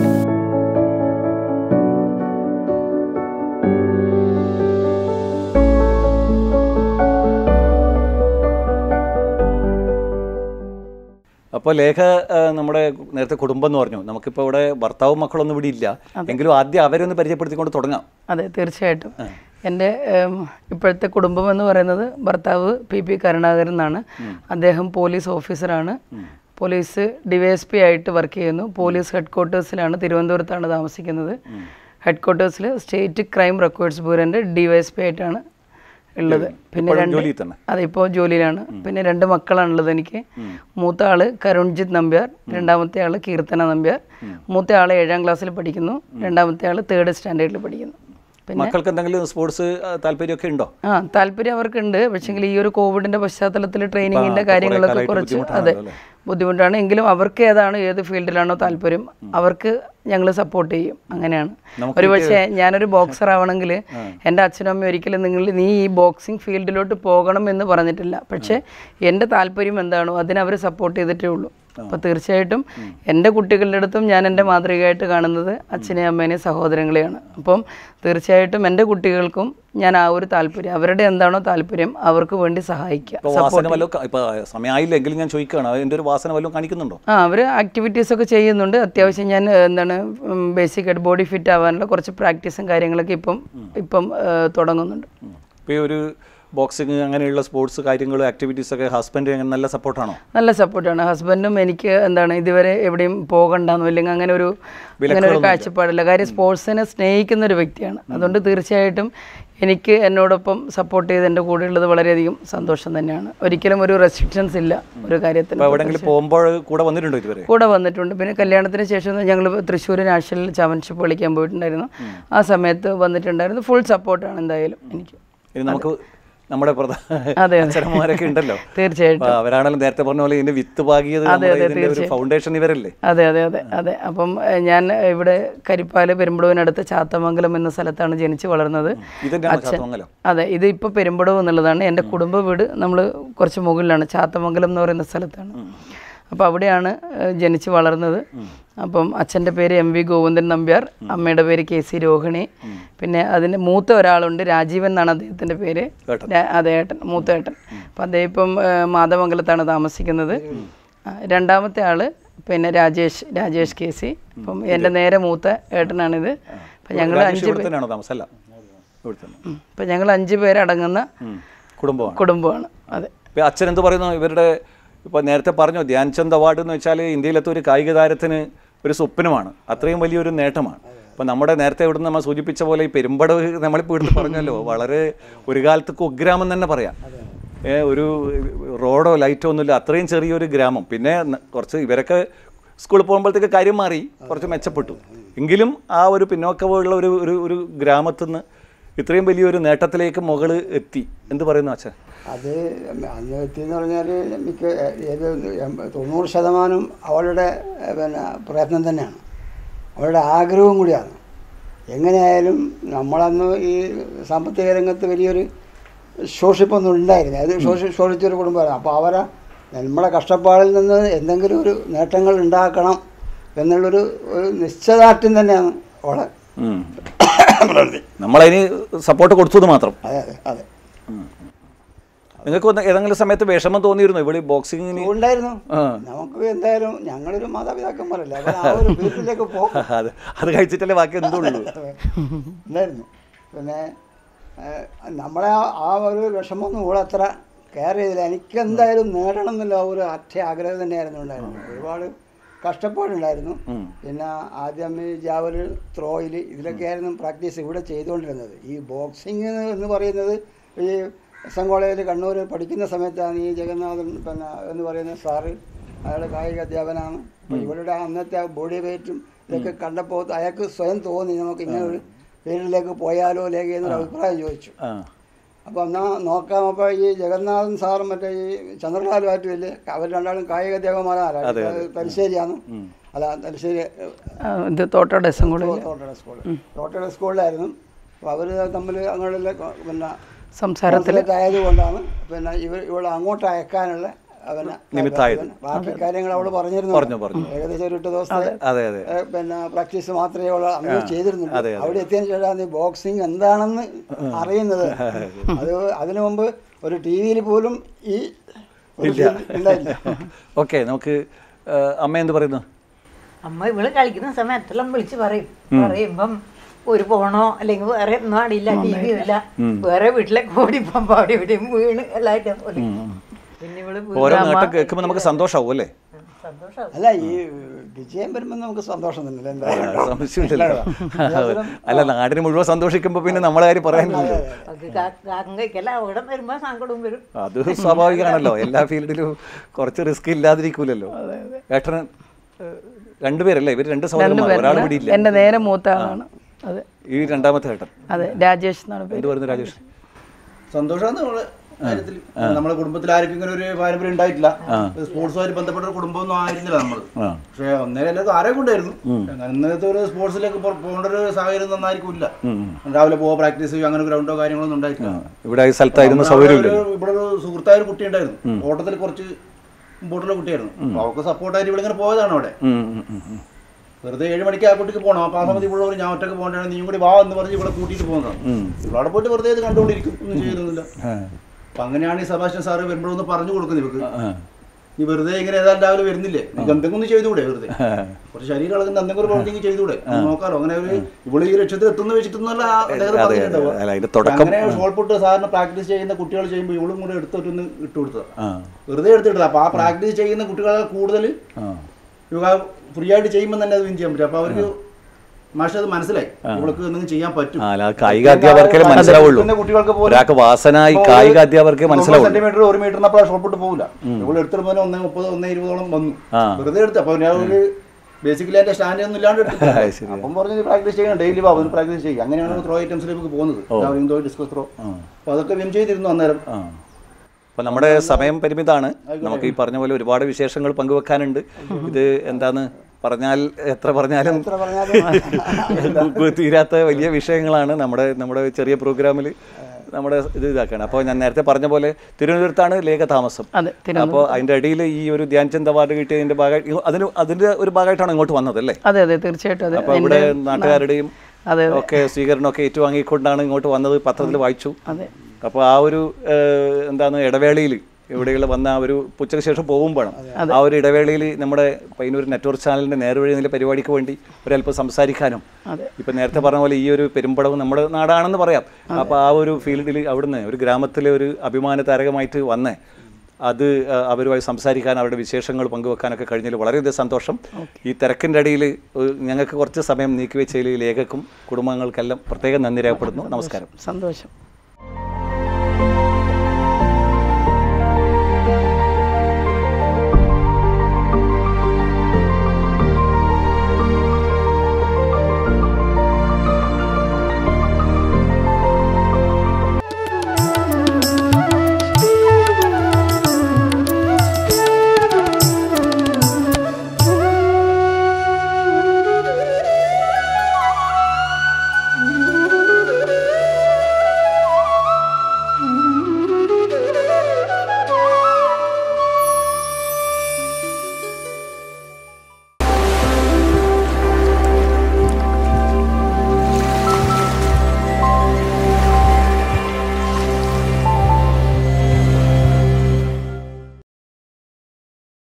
അപ്പോൾ ലേഖ ആ, നമ്മുടെ നേരത്തെ കുടുംബം എന്ന് പറഞ്ഞു നമുക്കിപ്പോൾ ഇവിടെ ഭർത്താവും മക്കളൊന്നും ഇവിടെ ഇല്ല എങ്കിലും ആദ്യം അവരൊന്ന് പരിചയപ്പെടുത്തിക്കൊണ്ട് തുടങ്ങാം അതെ തീർച്ചയായിട്ടും എൻ്റെ ഏം, ഇപ്പോഴത്തെ കുടുംബം എന്ന് പറയുന്നത് ഭർത്താവ് പി പി കരുണാകരൻ എന്നാണ് അദ്ദേഹം പോലീസ് ഓഫീസറാണ് പോലീസ് ഡിവൈഎസ്പി ആയിട്ട് വർക്ക് ചെയ്യുന്നു പോലീസ് ഹെഡ് ക്വാർട്ടേഴ്സിലാണ് തിരുവനന്തപുരത്താണ് താമസിക്കുന്നത് ഹെഡ് ക്വാർട്ടേഴ്സിൽ സ്റ്റേറ്റ് ക്രൈം റെക്കോർഡ്സ് ബ്യൂറോൻ്റെ ഡിവൈഎസ്പി ആയിട്ടാണ് ഉള്ളത് പിന്നെ ഇപ്പോഴും രണ്ട് ജോലിയിൽ തന്നെ അതെ ഇപ്പോൾ ജോലിയിലാണ് പിന്നെ രണ്ട് മക്കളാണുള്ളത് എനിക്ക് മൂത്ത ആള് കരുൺജിത്ത് നമ്പ്യാർ രണ്ടാമത്തെ ആള് കീർത്തന നമ്പ്യാർ മൂത്ത ആള് ഏഴാം ക്ലാസ്സിൽ പഠിക്കുന്നു രണ്ടാമത്തെ ആള് തേർഡ് സ്റ്റാൻഡേർഡിൽ പഠിക്കുന്നു പിന്നെ മക്കൾക്ക് എന്തെങ്കിലും സ്പോർട്സ് താല്പര്യമൊക്കെ ഉണ്ടോ ആ താല്പര്യം അവർക്കുണ്ട് പക്ഷെങ്കിൽ ഈ ഒരു കോവിഡിന്റെ പശ്ചാത്തലത്തിൽ ട്രെയിനിങ്ങിന്റെ ഇപ്പൊ കാര്യങ്ങളൊക്കെ കുറേ കുറച്ച് കാലമായിട്ട് അതെ ബുദ്ധിമുട്ടാണ് എങ്കിലും അവർക്ക് ഏതാണ് ഏത് ഫീൽഡിലാണോ താല്പര്യം അവർക്ക് ഞങ്ങൾ സപ്പോർട്ട് ചെയ്യും അങ്ങനെയാണ് ഒരു പക്ഷേ ഞാനൊരു ബോക്സർ ആവണമെങ്കിൽ എൻ്റെ അച്ഛനും അമ്മയും ഒരിക്കലും നിങ്ങൾ നീ ഈ ബോക്സിംഗ് ഫീൽഡിലോട്ട് പോകണം എന്ന് പറഞ്ഞിട്ടില്ല പക്ഷേ എൻ്റെ താല്പര്യം എന്താണോ അതിനെ അവർ സപ്പോർട്ട് ചെയ്തിട്ടേ ഉള്ളൂ അപ്പോൾ തീർച്ചയായിട്ടും എൻ്റെ കുട്ടികളുടെ അടുത്തും ഞാൻ എൻ്റെ മാതൃകയായിട്ട് കാണുന്നത് അച്ഛനെയും അമ്മേനെയും സഹോദരങ്ങളെയാണ് അപ്പം തീർച്ചയായിട്ടും എൻ്റെ കുട്ടികൾക്കും ഞാൻ ആ ഒരു താല്പര്യം അവരുടെ എന്താണോ താല്പര്യം അവർക്ക് വേണ്ടി സഹായിക്കുക ഇപ്പോൾ വാസന വല്ലതും ഇപ്പൊ സമയമായില്ലെങ്കിലും ഞാൻ ചോദിക്കുകയാണ് അതിന്റെ ഒരു വാസന വല്ലതും കാണിക്കുന്നുണ്ടോ ആ അവർ ആക്ടിവിറ്റീസ് ഒക്കെ ചെയ്യുന്നുണ്ട് അത്യാവശ്യം ഞാൻ ഏഹ്, എന്താണ് ബേസിക് ആയിട്ട് ബോഡി ഫിറ്റ് ആവാനുള്ള കുറച്ച് പ്രാക്ടീസും കാര്യങ്ങളൊക്കെ ഇപ്പം ഇപ്പം ഏഹ്, തുടങ്ങുന്നുണ്ട് ഇപ്പോൾ ഈ ഒരു ബോക്സിങ് അങ്ങനെയുള്ള സ്പോർട്സ് കാര്യങ്ങളും ആക്ടിവിറ്റീസ് ഒക്കെ ഹസ്ബൻഡ് അങ്ങനെ നല്ല സപ്പോർട്ടാണോ നല്ല സപ്പോർട്ടാണ് ഹസ്ബൻഡും എനിക്ക് എന്താണ് ഇതുവരെ എവിടെയും പോകണ്ടെന്നോ അല്ലെങ്കിൽ അങ്ങനെ ഒരു അങ്ങനെ ഒരു കാഴ്ചപ്പാടില്ല കാര്യം സ്പോർട്സിനെ സ്നേഹിക്കുന്ന ഒരു വ്യക്തിയാണ് അതുകൊണ്ട് തീർച്ചയായിട്ടും എനിക്ക് എന്നോടൊപ്പം സപ്പോർട്ട് ചെയ്ത് എൻ്റെ കൂടെയുള്ളത് വളരെയധികം സന്തോഷം തന്നെയാണ് ഒരിക്കലും ഒരു റെസ്ട്രിക്ഷൻസ് ഇല്ല ഒരു കാര്യത്തിൽ ഇപ്പോൾ എവിടെയെങ്കിലും പോകുമ്പോൾ കൂടെ വന്നിട്ടുണ്ടോ ഇതുവരെ കൂടെ വന്നിട്ടുണ്ട് പിന്നെ കല്യാണത്തിന് ശേഷം ഞങ്ങൾ തൃശ്ശൂർ നാഷണൽ ചാമ്പ്യൻഷിപ്പ് കളിക്കാൻ പോയിട്ടുണ്ടായിരുന്നു ആ സമയത്ത് വന്നിട്ടുണ്ടായിരുന്നു ഫുൾ സപ്പോർട്ടാണ് എന്തായാലും എനിക്ക് ഇനി നമുക്ക് നമ്മുടെ പ്രധാന അതെ. അച്ഛനമ്മമാരൊക്കെ ഉണ്ടല്ലോ തീർച്ചയായിട്ടും അപ്പൊ അവരാണെങ്കിലും നേരത്തെ പറഞ്ഞ പോലെ ഇതിന്റെ വിത്ത് പാകിയത് നമ്മുടെ ഇതിന്റെ ഒരു ഫൗണ്ടേഷൻ ഇവരല്ലേ അതെ അതെ അതെ അതെ അപ്പം ഏഹ്, ഞാൻ ഇവിടെ കരിപ്പാല് പെരുമ്പടവിനടുത്ത് ചാത്തമംഗലം എന്ന സ്ഥലത്താണ് ജനിച്ച് വളർന്നത് ഇതന്നെയാണ് ചാത്തമംഗലം അതെ ഇത് ഇപ്പോൾ പെരുമ്പടവ് എന്നുള്ളതാണ് എൻ്റെ കുടുംബ വീട് നമ്മൾ കുറച്ച് മുകളിലാണ് ചാത്തമംഗലം എന്ന് പറയുന്ന സ്ഥലത്താണ് അപ്പോൾ അവിടെയാണ് ഏഹ്, ജനിച്ച് വളർന്നത് അപ്പം അച്ഛൻ്റെ പേര് എം വി ഗോവിന്ദൻ നമ്പ്യാർ അമ്മയുടെ പേര് കെ സി രോഹിണി പിന്നെ അതിൻ്റെ മൂത്ത ഒരാളുണ്ട് രാജീവൻ എന്നാണ് അദ്ദേഹത്തിൻ്റെ പേര് ഏട്ടൻ. രാ- അതെ ഏട്ടൻ മൂത്ത ഏട്ടൻ അപ്പം അദ്ദേഹം ഇപ്പം ഏഹ്, മാതമംഗലത്താണ് താമസിക്കുന്നത് ആ, രണ്ടാമത്തെ ആള് പിന്നെ രാജേഷ് രാജേഷ് കെ സി അപ്പം എൻ്റെ നേരെ മൂത്ത ഏട്ടനാണിത് അപ്പം ഞങ്ങൾ രാജേഷ് അഞ്ച് ഇവിടെ തന്നെയാണോ താമസം അല്ല ഇവിടെ തന്നെ അപ്പം ഞങ്ങൾ അഞ്ച് പേരടങ്ങുന്ന ഉം. കുടുംബമാണ് കുടുംബമാണ് അതെ ഇപ്പൊ അച്ഛൻ എന്ത് പറയുന്നു ഇവരുടെ ഇപ്പൊ നേരത്തെ പറഞ്ഞു ധ്യാൻചന്ദ് അവാർഡ് എന്ന് വെച്ചാൽ ഇന്ത്യയിലത്തെ ഒരു കായിക താരത്തിന് ഒരു സ്വപ്നമാണ് അത്രയും വലിയൊരു നേട്ടമാണ് അപ്പം നമ്മുടെ നേരത്തെ ഇവിടുന്ന് നമ്മൾ സൂചിപ്പിച്ച പോലെ ഈ പെരുമ്പടവ് നമ്മളിപ്പോൾ ഇവിടുന്ന് പറഞ്ഞല്ലോ വളരെ ഒരു കാലത്ത് കുഗ്രാമം തന്നെ പറയാം ഏ, ഒരു റോഡോ ലൈറ്റോ ഒന്നുമില്ല അത്രയും ചെറിയൊരു ഗ്രാമം പിന്നെ ന- കുറച്ച് ഇവരൊക്കെ സ്കൂളിൽ പോകുമ്പോഴത്തേക്ക് കാര്യം മാറി കുറച്ച് മെച്ചപ്പെട്ടു എങ്കിലും ആ ഒരു പിന്നോക്കമുള്ള ഒരു ഒരു ഒരു ഗ്രാമത്തിൽ നിന്ന് ഇത്രയും വലിയൊരു നേട്ടത്തിലേക്ക് മുകൾ എത്തി എന്ത് പറയുന്നു അച്ഛൻ അത് അന്ന് എത്തിയെന്ന് പറഞ്ഞാൽ മിക്ക ഏത് എൺപ- തൊണ്ണൂറ് ശതമാനം അവളുടെ ഏഹ്, പിന്നെ പ്രയത്നം തന്നെയാണ് അവളുടെ ആഗ്രഹവും കൂടിയാണ് എങ്ങനെയായാലും നമ്മളന്ന് ഈ സാമ്പത്തിക രംഗത്ത് വലിയൊരു ശോഷിപ്പൊന്നും ഉണ്ടായിരുന്നു അത് ശോഷി ശോഷിച്ചൊരു കുടുംബമായിരുന്നു അപ്പോൾ അവരെ നമ്മളെ കഷ്ടപ്പാടിൽ നിന്ന് എന്തെങ്കിലും ഒരു നേട്ടങ്ങൾ ഉണ്ടാക്കണം എന്നുള്ളൊരു ഒരു നിശ്ചയദാർഢ്യം തന്നെയാണ് അവളെ ഉം. പ്രവൃത്തി നമ്മളതിന് സപ്പോർട്ട് കൊടുത്തത് മാത്രം അതെ അതെ അതെ നിങ്ങൾക്ക് ഒന്ന് ഏതെങ്കിലും സമയത്ത് വിഷമം തോന്നിയിരുന്നു ഇവിടെ ബോക്സിങ്ങിന് ഉണ്ടായിരുന്നു ആ. നമുക്ക് എന്തായാലും ഞങ്ങളൊരു മാതാപിതാക്കന്മാരല്ലേ അപ്പോൾ ആ ഒരു വീട്ടിലേക്ക് പോകും അത് അത് കഴിച്ചിട്ടല്ലേ ബാക്കി എന്തുള്ളൂ ഉണ്ടായിരുന്നു പിന്നെ ഏഹ്, നമ്മളെ ആ- ആ ഒരു വിഷമമൊന്നും ഇവിടെ അത്ര കെയർ ചെയ്തില്ല എനിക്ക് എന്തായാലും നേടണം എന്നുള്ള ആ ഒരു അറ്റ ആഗ്രഹം തന്നെയായിരുന്നു ഉണ്ടായിരുന്നു ഒരുപാട് കഷ്ടപ്പാടുണ്ടായിരുന്നു പിന്നെ ആദ്യം ഈ ജാവൽ ത്രോയിൽ ഇതിലൊക്കെയായിരുന്നു പ്രാക്ടീസ് ഇവിടെ ചെയ്തുകൊണ്ടിരുന്നത് ഈ ബോക്സിങ് എന്ന് പറയുന്നത് ഈ എസ് എൻ കോളേജിൽ കണ്ണൂർ പഠിക്കുന്ന സമയത്താണ് ഈ ജഗന്നാഥൻ പിന്നെ എന്ന് പറയുന്ന സാറ് അയാളുടെ കായിക അധ്യാപനാണ് അപ്പോൾ ഇവരുടെ അന്നത്തെ ബോഡി വെയിറ്റും ഇതൊക്കെ കണ്ടപ്പോൾ അയാൾക്ക് സ്വയം തോന്നി നമുക്ക് ഇങ്ങനെ ഒരു ഫീൽഡിലേക്ക് പോയാലോ ലേക്ക് എന്നൊരു അഭിപ്രായം ചോദിച്ചു ആ അപ്പോൾ എന്നാൽ നോക്കാം അപ്പോൾ ഈ ജഗന്നാഥൻ സാറും മറ്റേ ഈ ചന്ദ്രലാലുമായിട്ട് വലിയ അവർ രണ്ടാളും കായിക അധ്യാപകന്മാരാണ് തലശ്ശേരിയാണ് അല്ല തലശ്ശേരി ആ, ഇത് തോട്ടോടെ സ്കൂളിൽ തോട്ടയുടെ സ്കൂൾ തോട്ടയുടെ സ്കൂളിലായിരുന്നു അപ്പോൾ അവർ തമ്മിൽ അങ്ങനെയുള്ള പിന്നെ സംസാരത്തിൽ കോൺസുലേറ്റ് ആയതുകൊണ്ടാണ് പിന്നെ ഇവർ ഇവിടെ അങ്ങോട്ട് അയക്കാനുള്ള പിന്നെ നിമിത്തായത്. ബാക്കി കാര്യങ്ങൾ അവൾ പറഞ്ഞിരുന്നു പറഞ്ഞു, പറഞ്ഞു. ഏകദേശം ഒരു എട്ട് ദിവസത്തെ അതെ അതെ ഏ, പിന്നെ പ്രാക്ടീസ് മാത്രമേ അവൾ അന്ന് ചെയ്തിരുന്നുള്ളൂ അതെ, അതെ. അവിടെ എത്തിയതിന് ശേഷമാണ് ഈ ബോക്സിംഗ് എന്താണെന്ന് അറിയുന്നത് അത് അതിനു മുമ്പ് ഒരു ടി വിയിൽ പോലും ഈ ഒരു ഇല്ല ഉണ്ടായില്ല ഓക്കെ നമുക്ക് ആ, അമ്മ എന്ത് പറയുന്നു അമ്മ ഇവള് കളിക്കുന്ന സമയത്തെല്ലാം വിളിച്ച് പറയും പറയുമ്പം ഒരു പോണോ അല്ലെങ്കിൽ വേറെ ഒന്നും ആടില്ല ടി വി ഇല്ല വേറെ വീട്ടിലേക്ക് ഓടിപ്പം പാടി ഇവിടെയും വീണ് എല്ലായിട്ടും പോലെ പിന്നെ ഇവള് വീ- ഓരോ നേട്ടം കേൾക്കുമ്പോൾ നമുക്ക് സന്തോഷമാവും അല്ലേ സന്തോഷം അല്ല ഈ വിജയം വരുമ്പോൾ നമുക്ക് സന്തോഷം തന്നെയല്ലേ എന്താ സംശയമില്ലല്ലോ അല്ല നാടിന് മുഴുവൻ സന്തോഷിക്കുമ്പോൾ പിന്നെ നമ്മളെ കാര്യം പറയാനില്ലല്ലോ അത് കാക്കയ്ക്കല്ല അവിടെ വരുമ്പോ സങ്കടവും വരും അത് സ്വാഭാവികമാണല്ലോ എല്ലാ ഫീൽഡിലും കുറച്ച് റിസ്ക് ഇല്ലാതിരിക്കൂലല്ലോ ഏട്ടന് ഏഹ്, രണ്ടുപേരല്ലേ ഇവർ രണ്ട് സഹോദരന്മാർ ഒരാൾ ഇവിടെ ഇല്ല എൻ്റെ നേരെ മൂത്ത ആളാണ് അതെ ഈ രണ്ടാമത്തെ ഏട്ടൻ അതെ രാജേഷ് എന്നാണ് പേര് എന്ത് പറയുന്നു രാജേഷ് സന്തോഷമാണ് നമ്മളെ കാര്യത്തിൽ നമ്മളെ കുടുംബത്തിൽ ആർക്കും ഇങ്ങനെ ഒരു പാരമ്പര്യം ഉണ്ടായിട്ടില്ല സ്പോർട്സുമായി ബന്ധപ്പെട്ട ഒരു കുടുംബമൊന്നും ആയിരുന്നില്ല നമ്മൾ ആ പക്ഷേ ഒന്നേരം എല്ലാവർക്കും ആരൊക്കെ ഉണ്ടായിരുന്നു ഇന്നത്തെ ഒരു സ്പോർട്സിലേക്ക് പോ- പോകേണ്ട ഒരു സാഹചര്യം നന്നായിരിക്കും ഇല്ല രാവിലെ പോവാ പ്രാക്ടീസ് ചെയ്യും അങ്ങനെ ഗ്രൗണ്ടോ കാര്യങ്ങളൊന്നും ഉണ്ടായിട്ടില്ല ഇവിടെ ഈ സ്ഥലത്തായിരുന്നു നമ്മുടെ സൗകര്യമില്ല ഒരു- ഇവിടെ ഒരു സുഹൃത്തായ ഒരു കുട്ടി ഉണ്ടായിരുന്നു ഓട്ടത്തിൽ കുറച്ച് മുമ്പോട്ടുള്ള കുട്ടിയായിരുന്നു അപ്പൊ അവർക്ക് സപ്പോർട്ടായിട്ട് ഇവിടെ ഇങ്ങനെ പോയതാണ് അവിടെ വെറുതെ ഏഴ് മണിക്ക് ആ കുട്ടിക്ക് പോകണം അപ്പൊ ആ സമയത്ത് ഇവിടെ ഒരു ഞാൻ ഒറ്റക്ക് പോകേണ്ടതാണ് നീയും കൂടി വാ എന്ന് പറഞ്ഞ് ഇവിടെ കൂട്ടിയിട്ട് പോകുന്നതാണ് ഇവിടെ പോയിട്ട് വെറുതെ ഇത് കണ്ടുകൊണ്ടിരിക്കും ഒന്നും ചെയ്യുന്നില്ല അപ്പൊ അങ്ങനെയാണ് ഈ സെബാസ്റ്റ്യൻ സാറ് വരുമ്പോഴൊന്ന് പറഞ്ഞു കൊടുക്കുന്നത് ഇവർക്ക് നീ വെറുതെ ഇങ്ങനെ ഏതായാലും രാവിലെ വരുന്നില്ലേ നീ എന്തെങ്കിലും ഒന്ന് ചെയ്തുകൂടെ വെറുതെ കുറച്ച് ശരീരം ഇളകുന്ന എന്തെങ്കിലും ഒരു പ്രവൃത്തി ചെയ്തുകൂടെ ഒന്ന് നോക്കാലോ അങ്ങനെ ഒരു ഇവിടെ ഈ ലക്ഷ്യത്തിൽ എത്തുന്ന വെച്ചിട്ടൊന്നുമല്ല ആ അദ്ദേഹം അതെ, പറഞ്ഞിട്ടുണ്ടാവുക. അല്ല, അതിന്റെ തുടക്കം- അങ്ങനെ ഷോൾപുട്ട് സാറിന് പ്രാക്ടീസ് ചെയ്യുന്ന കുട്ടികൾ ചെയ്യുമ്പോൾ ഇവളും കൂടെ എടുത്തിട്ടൊന്ന് ഇട്ട് കൊടുത്തതാണ് ആ വെറുതെ എടുത്തിട്ടത് അപ്പൊ ആ പ്രാക്ടീസ് ചെയ്യുന്ന കുട്ടികളെ കൂടുതൽ ആ യോഗ ഫ്രീ ആയിട്ട് ചെയ്യുമ്പോൾ തന്നെ അത് വിൻ ചെയ്യാൻ പറ്റും അപ്പൊ അവർക്ക് മാഷ അത് മനസ്സിലായി ഇവൾക്ക് എന്തെങ്കിലും ചെയ്യാൻ പറ്റും ആ, അല്ല, കായിക അധ്യാപകർക്കേ മനസ്സിലാവുള്ളൂ പഠിക്കുന്ന കുട്ടികൾക്ക് പോലും ഒരാൾക്ക് വാസന ഈ കായിക അധ്യാപകർക്കേ മനസ്സിലാവുള്ളൂ സെന്റിമീറ്റർ ഒരു മീറ്ററിനപ്പോൾ ഷോൾപുട്ട് പോകില്ല ഇവിടെ എടുത്തിട്ട് ഒന്ന് മുപ്പത് ഒന്ന് ഇരുപതോളം വന്നു ആ. വെറുതെ എടുത്ത് അപ്പൊ ഞാൻ ഒരു ബേസിക്കലി അതിന്റെ സ്റ്റാൻഡ് ഒന്നും ഇല്ലാണ്ട് എടുത്തില്ല. ആ, ശരി. അപ്പം പറഞ്ഞ് പ്രാക്ടീസ് ചെയ്യണം ഡെയിലി വാ ഒന്ന് പ്രാക്ടീസ് ചെയ്യും അങ്ങനെയാണ് ത്രോ ഐറ്റംസിലേക്ക് പോകുന്നത് ജാവലിംഗ് ത്രോ ഡിസ്കസ് ത്രോ അപ്പൊ അതൊക്കെ വിൻ ചെയ്തിരുന്നു അന്നേരം ആ അപ്പോൾ നമ്മുടെ സമയം പരിമിതമാണ് നമുക്ക് ഈ പറഞ്ഞ പോലെ ഒരുപാട് വിശേഷങ്ങൾ പങ്കുവെക്കാനുണ്ട് ഇത് എന്താന്ന് പറഞ്ഞാൽ എത്ര പറഞ്ഞാലും എത്ര പറഞ്ഞാലും തീരാത്ത വലിയ വിഷയങ്ങളാണ് നമ്മുടെ നമ്മുടെ ചെറിയ പ്രോഗ്രാമിൽ നമ്മുടെ ഇത് ഇതാക്കാണ് അപ്പോൾ ഞാൻ നേരത്തെ പറഞ്ഞ പോലെ തിരുവനന്തപുരത്താണ് ലേഖ താമസം അതെ അപ്പോൾ അതിൻ്റെ ഇടയിൽ ഈ ഒരു ധ്യാൻചന്ദ് അവാർഡ് കിട്ടിയതിൻ്റെ ഭാഗമായി അതിന് അതിൻ്റെ ഒരു ഭാഗമായിട്ടാണ് ഇങ്ങോട്ട് വന്നത് അല്ലേ അതെ അതെ തീർച്ചയായിട്ടും അതെ അപ്പോൾ ഇവിടെ നാട്ടുകാരുടെയും അതെ ഒക്കെ സ്വീകരണമൊക്കെ ഏറ്റുവാങ്ങിക്കൊണ്ടാണ് ഇങ്ങോട്ട് വന്നത് പത്രത്തിൽ വായിച്ചു അതെ അപ്പോൾ ആ ഒരു ഏഹ്, എന്താണ് ഇടവേളയിൽ ഇവിടെയുള്ള വന്ന ആ ഒരു ഉച്ചയ്ക്ക് ശേഷം പോകുമ്പോഴാണ് ആ ഒരു ഇടവേളയിൽ നമ്മുടെ പയ്യന്നൂർ നെറ്റ്വർക്ക് ചാനലിൻ്റെ നേർവഴി എന്നുള്ള പരിപാടിക്ക് വേണ്ടി ഒരല്പം സംസാരിക്കാനും ഇപ്പം നേരത്തെ പറഞ്ഞ പോലെ ഈ ഒരു പെരുമ്പടവ് നമ്മുടെ നാടാണെന്ന് പറയാം അപ്പോൾ ആ ഒരു ഫീൽഡിൽ അവിടുന്ന് ഒരു ഗ്രാമത്തിലെ ഒരു അഭിമാന താരകമായിട്ട് വന്നേ അത് ആ, അവരുമായി സംസാരിക്കാൻ അവരുടെ വിശേഷങ്ങൾ പങ്കുവെക്കാനൊക്കെ കഴിഞ്ഞതിൽ വളരെയധികം സന്തോഷം ഈ തിരക്കിൻ്റെ ഇടയിൽ ഞങ്ങൾക്ക് കുറച്ച് സമയം നീക്കിവെച്ചതിൽ ലേഖക്കും കുടുംബങ്ങൾക്കെല്ലാം പ്രത്യേകം നന്ദി രേഖപ്പെടുന്നു നമസ്കാരം സന്തോഷം